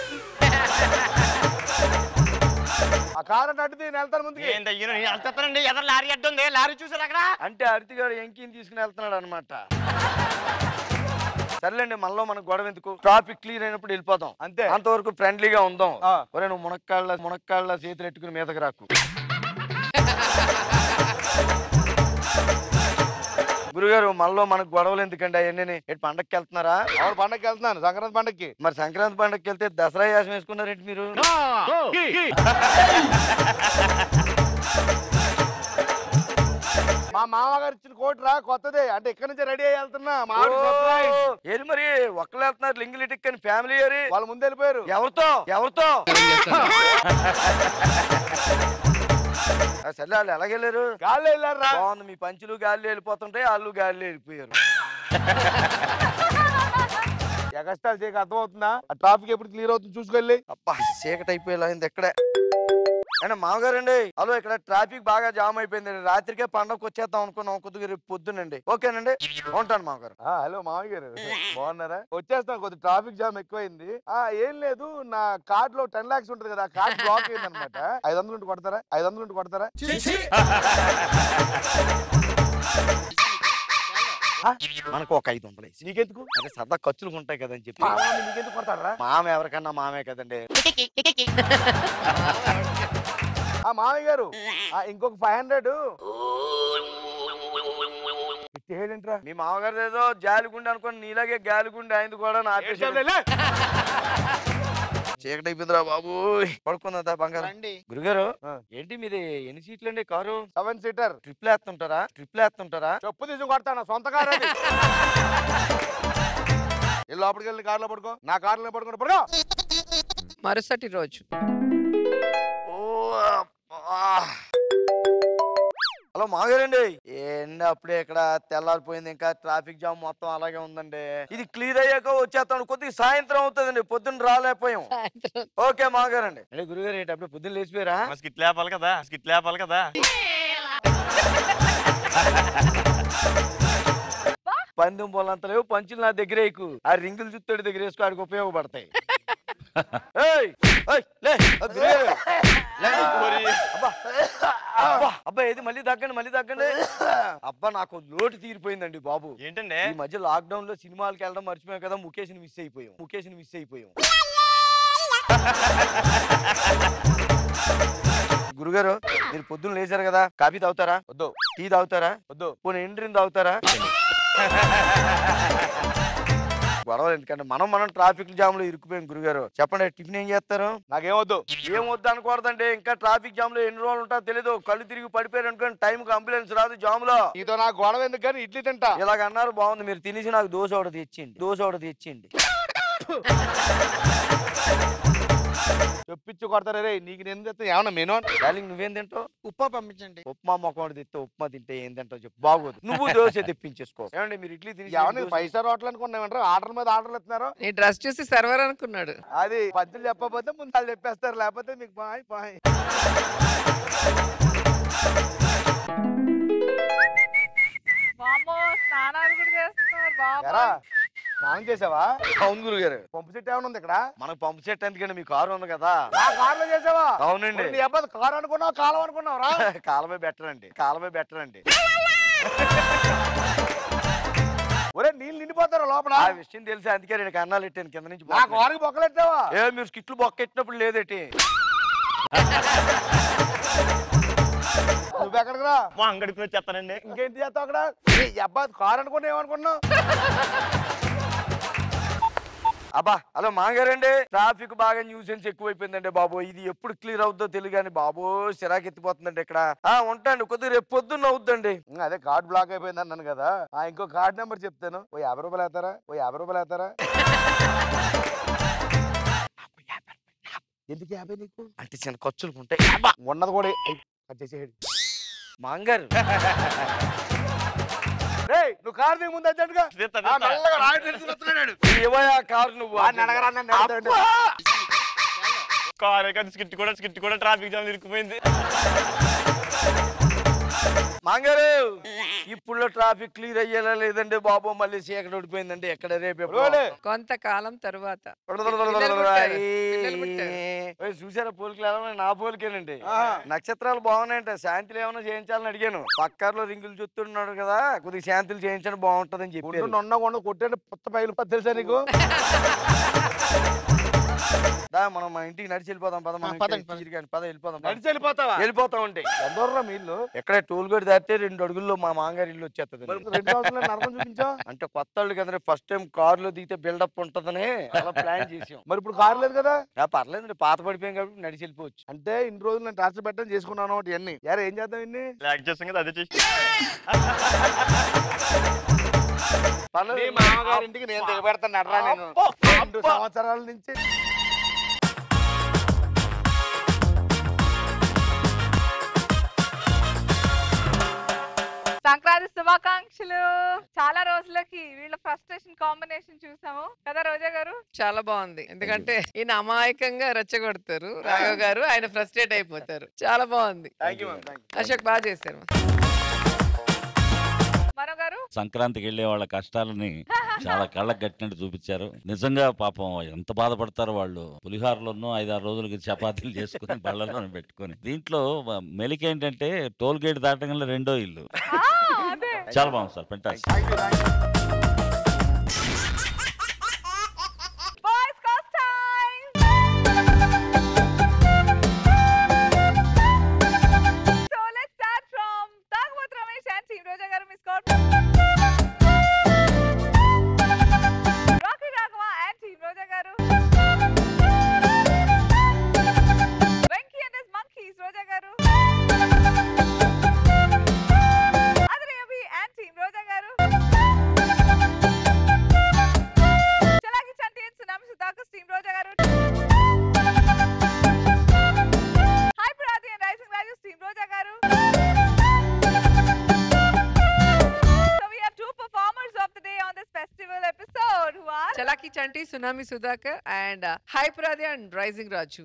ఆ కారు అడ్డు నేను వెళ్తాను ముందుకి ఏంటి అయ్యో నేను వెళ్తానండి ఎదురు లారీ అడ్డు ఉంది లారీ చూసారు అక్కడ అంటే అరతిగాడు ఎంకిని తీసుకుని వెళ్తున్నాడు అనమాట సర్లేండి మనలో మనకు గొడవ ఎందుకు ట్రాఫిక్ క్లియర్ అయినప్పుడు వెళ్ళిపోతాం అంతే అంతవరకు ఫ్రెండ్లీగా ఉందాం ఆ. ఒరే నువ్వు మునక్కాళ్ళ మునక్కాళ్ళ చేతులు ఎట్టుకుని మీదకి రాకు గురుగారు మనలో మనకు గొడవలు ఎందుకండి అవన్నీ ఎటు పండక్కి వెళ్తున్నారా అవును పండగకి వెళ్తున్నాను సంక్రాంతి పండగకి మరి సంక్రాంతి పండక్కి వెళ్తే దసరా యాసం వేసుకున్నారేంటి మీరు మా మామగారు ఇచ్చిన కోట్ రా కొత్తదే అంటే ఇక్కడ నుంచి రెడీ అయ్యి వెళ్తున్నా మా ఆవిడ surprise. ఏది మరి ఒక్కళ్ళు వెళ్తున్నారు లింగిలిటిక్ అని ఫ్యామిలీ ఏరి వాళ్ళ ముందు వెళ్ళిపోయారు ఎవరితో ఎవరితో ఆ, సర్లే వాళ్ళు ఎలాగెళ్ళారు గాల్లో వెళ్ళారు రా బాగుంది మీ పంచులు గాలి వెళ్ళిపోతుంటే వాళ్ళు గాలి వెళ్ళిపోయారు ఎగస్టాల్ చేయక అర్థమవుతుందా ఆ ట్రాఫిక్ ఎప్పుడు క్లియర్ అవుతుంది చూసుకెళ్ళి అబ్బా చీకటి అయిపోయేలా అయింది ఎక్కడే అంటే మామగారండి హలో ఇక్కడ ట్రాఫిక్ బాగా జామ్ అయిపోయింది రాత్రికే పండగకి వచ్చేద్దాం అనుకున్నాం కొద్దిగా రేపు పొద్దునండి ఓకేనండి ఉంటాను మామగారు ఆ, హలో మామయ్య గారు బాగున్నారా వచ్చేస్తాను కొద్ది ట్రాఫిక్ జామ్ ఎక్కువైంది ఆ ఏం లేదు నా కార్డ్ లో టెన్ లాక్స్ ఉంటుంది కదా కార్డ్ బ్లాక్ అయింది అనమాట ఐదు వందలు ఉంటే కొడతారా ఐదు వందలు ఉంటే కొడతారా ఆ, మనకు ఒక ఐదు వందలు వేసి. నీకెందుకు అంటే సరదా ఖర్చులు ఉంటాయి కదని చెప్పి మా మామ నీకెందుకు కొడతారా మామ ఎవరికన్నా మామే కదండి ఆ మామయ్య గారు ఆ, ఇంకొక ఫైవ్ హండ్రెడ్ ఏంట్రా మీ మామగారు ఏదో జాలిగుండి అనుకోని నీలాగే గాలిగుండి అయింది కూడా నా చీకటి అయిపోయిందిరా బాబు పడుకుందా బంగారం గురుగారు ఏంటి మీది ఎన్ని సీట్లు అండి కారు సెవెన్ సీటర్ ట్రిప్లు వేస్తుంటారా ట్రిప్లు వేస్తుంటారా చెప్పు తీసి కొడతాను సొంత కారు అది వెళ్ళి లోపలికి వెళ్ళి కార్లో పడుకో నా కార్లో పడుకుంటే పడుకో మరుసటి రోజు హలో మాగారండి ఏంటి అప్పుడే ఇక్కడ తెల్లారిపోయింది ఇంకా ట్రాఫిక్ జామ్ మొత్తం అలాగే ఉందండి ఇది క్లియర్ అయ్యాక వచ్చేస్తాను కొద్దిగా సాయంత్రం అవుతుందండి పొద్దున్న రాలేకపోయాం ఓకే మాగారండి అంటే గురుగారు ఏంటి అప్పుడే పొద్దున్న లేచిపోయారా స్కిట్ లేపాలి కదా స్కిట్ లేపాలి కదా పందెం పొలంత లేవు పంచులు నా దగ్గర ఎక్కు ఆ రింగులు చుట్టడి దగ్గర వేసుకో ఆడికి ఉపయోగపడతాయి ఏయ్, ఏయ్, లే, ఆ గురుగారు, లే. అబ్బా, అబ్బా, అబ్బా ఏది మళ్ళీ తగ్గండి మళ్ళీ తగ్గండి అబ్బా నాకు లోటు తీరిపోయిందండి బాబు ఏంటండి ఈ మధ్య లాక్డౌన్ లో సినిమాలకు వెళ్ళడం మర్చిపోయాం కదా ముఖేష్ మిస్ అయిపోయాం ముఖేష్ మిస్ అయిపోయాం గురుగారు మీరు పొద్దున్న లేచారు కదా కాఫీ తాగుతారా వద్దు టీ తాగుతారా వద్దు పోనీ ఎండ్రిన్ తాగుతారా గొడవలు ఎందుకంటే మనం మనం ట్రాఫిక్ జామ్ లో ఇరుక్కుపోయాం గురుగారు చెప్పండి టిఫిన్ ఏం చేస్తారు నాకేమొద్దు ఏం వద్దు అనకూడదండి ఇంకా ట్రాఫిక్ జామ్ లో ఎన్ని రోజులు ఉంటా తెలియదు కళ్ళు తిరిగి పడిపోయారు అనుకోండి టైం కి అంబులెన్స్ రాదు జామ్ లో నీతో నాకు గొడవ ఎందుకు కానీ ఇడ్లీ తింటా ఇలాగ అన్నారు బాగుంది మీరు తినేసి నాకు దోశ ఒకటి తెచ్చిండి దోశ ఒకటి తెచ్చిండి చెప్పించి కొడతారే రే నీకు నేను తెస్తే ఏమన్నా మెనూ డార్లింగ్ నువ్వేం తింటావు ఉప్మా పంపించండి ఉప్మా మొక్క ఒకటి తింటే ఉప్మా తింటే ఏం తింటావు చెప్పు బాగోదు నువ్వు దోశ తెప్పించేసుకో ఏమండి మీరు ఇడ్లీ తిని ఏమన్నా ఫైవ్ స్టార్ హోటల్ అనుకున్నామంటారు ఆర్డర్ మీద ఆర్డర్లు ఇస్తున్నారు నీ డ్రెస్ చూసి సర్వర్ అనుకున్నాడు అది పద్దులు చెప్పకపోతే ముందు వాళ్ళు చెప్పేస్తారు లేకపోతే మీకు బాయ్ బాయ్ వామ్మో స్నానాలు కూడా చేస్తున్నారు ఎరా బాబా స్నానం చేసావా అవును గురుగారు పంపు సెట్ ఏమైనా ఉంది ఇక్కడ మనకు పంపు సెట్ ఎందుకంటే మీ కారు ఉంది కదా నా కార్లో చేసావా అవునండి. నీ అబ్బాయి కారు అనుకున్నావు కాలం అనుకున్నావు రా కాలమే బెటర్ అండి కాలమే బెటర్ అండి ఒరే నీళ్ళు నిండిపోతారు లోపల ఆ విషయం తెలిసి అందుకే రెండు కన్నాలు పెట్టాను కింద నుంచి నా కారుకి బొక్కలెట్టావా ఏ మీరు స్కిట్లు బొక్కెట్టినప్పుడు లేదేటి నువ్వు ఎక్కడికి రా మా అంగడికి వచ్చేస్తానండి ఇంకేంటి చేస్తావు అక్కడ ఏ, ఈ అబ్బాయి కారు అనుకున్నా ఏమనుకున్నావు అబ్బా హలో మాగారండి ట్రాఫిక్ బాగా న్యూసెన్స్ ఎక్కువైపోయిందండి బాబు ఇది ఎప్పుడు క్లియర్ అవుద్దో తెలియదు కానీ బాబు సిరాకు ఎత్తిపోతుందండి ఇక్కడ ఆ ఉంటాండి కొద్దిగా రేపు పొద్దున్న అవుద్దండి ఉం, అదే కార్డ్ బ్లాక్ అయిపోయింది అన్నాను కదా ఆ ఇంకో కార్డ్ నెంబర్ చెప్తాను ఓ యాభై రూపాయలు వేస్తారా ఓ యాభై రూపాయలు వేస్తారా ఎందుకు యాభై నీకు అంటే చిన్న ఖర్చులు ఉంటాయి ఉన్నది కూడా ఐ, కట్ చేసేయండి మాంగారు రేయ్, నువ్వు కారు దిగు ముందు అర్జెంటుగా. ఆ, మెల్లగా రాయుడు నిలుచుని వస్తున్నాడు. ఇవ్వయా కారు నువ్వు వాడిని అడగరా నన్ను అడుగుతాడు. కారు ఎక్కడ స్కిట్ కూడా స్కిట్ కూడా ట్రాఫిక్ జామ్ ఇరుక్కుపోయింది మాంగారు ఇప్పుడు ట్రాఫిక్ క్లియర్ అయ్యేలా లేదండి బాబు మళ్ళీ చీకటి ఉడిపోయిందండి ఎక్కడ రేపు ఎప్పుడో. కొంతకాలం తరువాత పిల్లలు పుట్టారు. పిల్లలు పుట్టారు. ఓయ్, చూసారా పోలికలు ఎలా ఉన్నాయి? నా పోలికేనండి నక్షత్రాలు బాగున్నాయంట శాంతులు ఏమైనా చేయించాలని అడిగాను పక్కారులో రింగులు చూస్తున్నాడు కదా కొద్దిగా శాంతులు చేయించడం బాగుంటదని చెప్పి గుడ్డు నొన్న కొండ కొట్టాడు పుత్త పగిలిపోద్ది తెలుసా నీకు దా మనం మన ఇంటికి నడిచి వెళ్ళిపోదాం పద మనం పదండి, ఇక్కడ తిరిగాను. పద వెళ్ళిపోదాం పద. నడిచి వెళ్ళిపోతావా వెళ్ళిపోతాం ఉంటే ఎందరరా మీ ఇల్లు ఎక్కడ టోల్ గేట్ దాటితే రెండు అడుగుల్లో మా మాంగారి ఇల్లు వచ్చేస్తుంది రెండు సంవత్సరాలు నరకం చూపించావు అంటే కొత్త వాళ్ళు కదా ఫస్ట్ టైం కార్ లో దిగితే బిల్డప్ ఉంటదని అలా ప్లాన్ చేసాం మరి ఇప్పుడు కారు లేదు కదా ఆ, పర్లేదండి పాత పడిపోయాం కాబట్టి నడిచి వెళ్ళిపోవచ్చు అంటే ఇన్ని రోజులు నేను టార్చర్ పెట్టడం చేసుకున్నాను ఒకటి ఇవన్నీ యారు ఏం చేద్దాం ఇన్ని లాక్ చేస్తాం కదా అదే చేసి మీ మామగారి ఇంటికి నేను దిగబెడతాను నడరా నేను రెండు సంవత్సరాల నుంచి సంక్రాంతి శుభాకాంక్షలు చాలా రోజులకి వీళ్ళ ఫ్రస్ట్రేషన్ కాంబినేషన్ చూసాము కదా రోజా గారు చాలా బాగుంది ఎందుకంటే ఈయన అమాయకంగా రెచ్చగొడతారు రాఘవ్ గారు ఆయన ఫ్రస్ట్రేట్ అయిపోతారు చాలా బాగుంది అశోక్ బాగా చేశారు మరో గారు సంక్రాంతికి వెళ్ళే వాళ్ళ కష్టాలని చాలా కళ్ళకు కట్టినట్టు చూపించారు నిజంగా పాపం ఎంత బాధపడతారో వాళ్ళు పులిహారలోనూ ఐదారు రోజులకి చపాతీలు చేసుకుని బళ్ళలో పెట్టుకొని దీంట్లో మెలిక ఏంటంటే టోల్ గేట్ దాటంగా రెండో ఇల్లు చాలా బాగుంది sir పెంటాసి boys cost time so let's start from తాగబోతు Ramesh and team రోజా గారు మీ score Rocky Raghava and team రోజా గారు వెంకీ అండ్ హిస్ మంకీస్ రోజా గారు అదరే అభి అండ్ టీమ్ రోజా గారు చంటి tsunami Sudhakar and high ప్రాది and rising Raju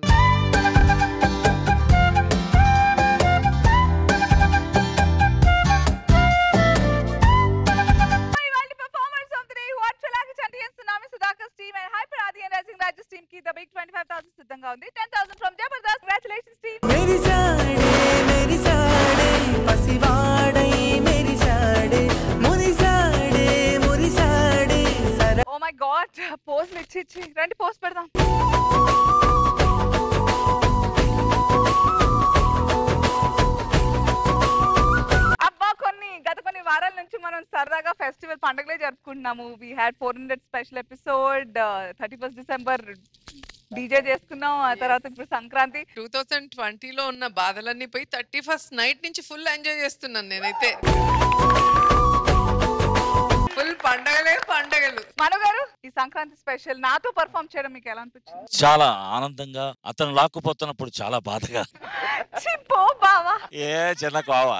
performers of the day who are Chalaki Chanti and Tsunami Sudhakar's team and Hyper Adi and Rising Raj's team కి the big 25,000 సిద్ధంగా ఉంది 10,000 from Jabardast congratulations team మెరిసాడే మెరిసాడే పసివాడై మెరిసాడే మురిసాడే మురిసాడే సర ఓ మై గాడ్ పోస్ట్ ఇచ్చి ఇచ్చి రండి పోస్ట్ పెడదాం అబ్బా కొన్ని గత కొన్ని వారాల నుంచి మనం సరదాగా ఫెస్టివల్ పండుగలే జరుపుకుంటున్నాము we had four hundred special episode thirty first December DJ చేసుకున్నాం ఆ తర్వాత ఇప్పుడు సంక్రాంతి టూ థౌజండ్ ట్వంటీలో ఉన్న బాధలన్నీ పోయి థర్టీ ఫస్ట్ నైట్ నుంచి ఫుల్ ఎంజాయ్ చేస్తున్నాను నేనైతే ఫుల్ పండగలే పండగలు మను గారు ఈ సంక్రాంతి స్పెషల్ నాతో పర్ఫామ్ చేయడం మీకు ఎలా అనిపించింది చాలా ఆనందంగా అతను లాక్కుపోతున్నప్పుడు చాలా బాధగా చిప్పో బావా ఏ చిన్న కోవా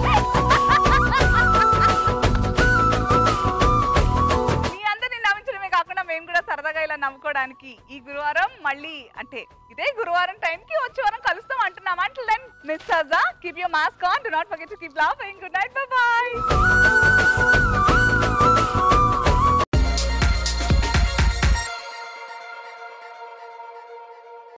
మీ అందరినీ నవ్వించడమే కాకుండా మేము కూడా సరదాగా ఇలా నవ్వుకోవడానికి ఈ గురువారం మళ్ళీ అంటే ఇదే గురువారం టైం కి వచ్చే వారం కలుస్తాం అంటున్నాం అంటే దెన్ మిస్ సజా keep your mask on do not forget to keep laughing good night bye by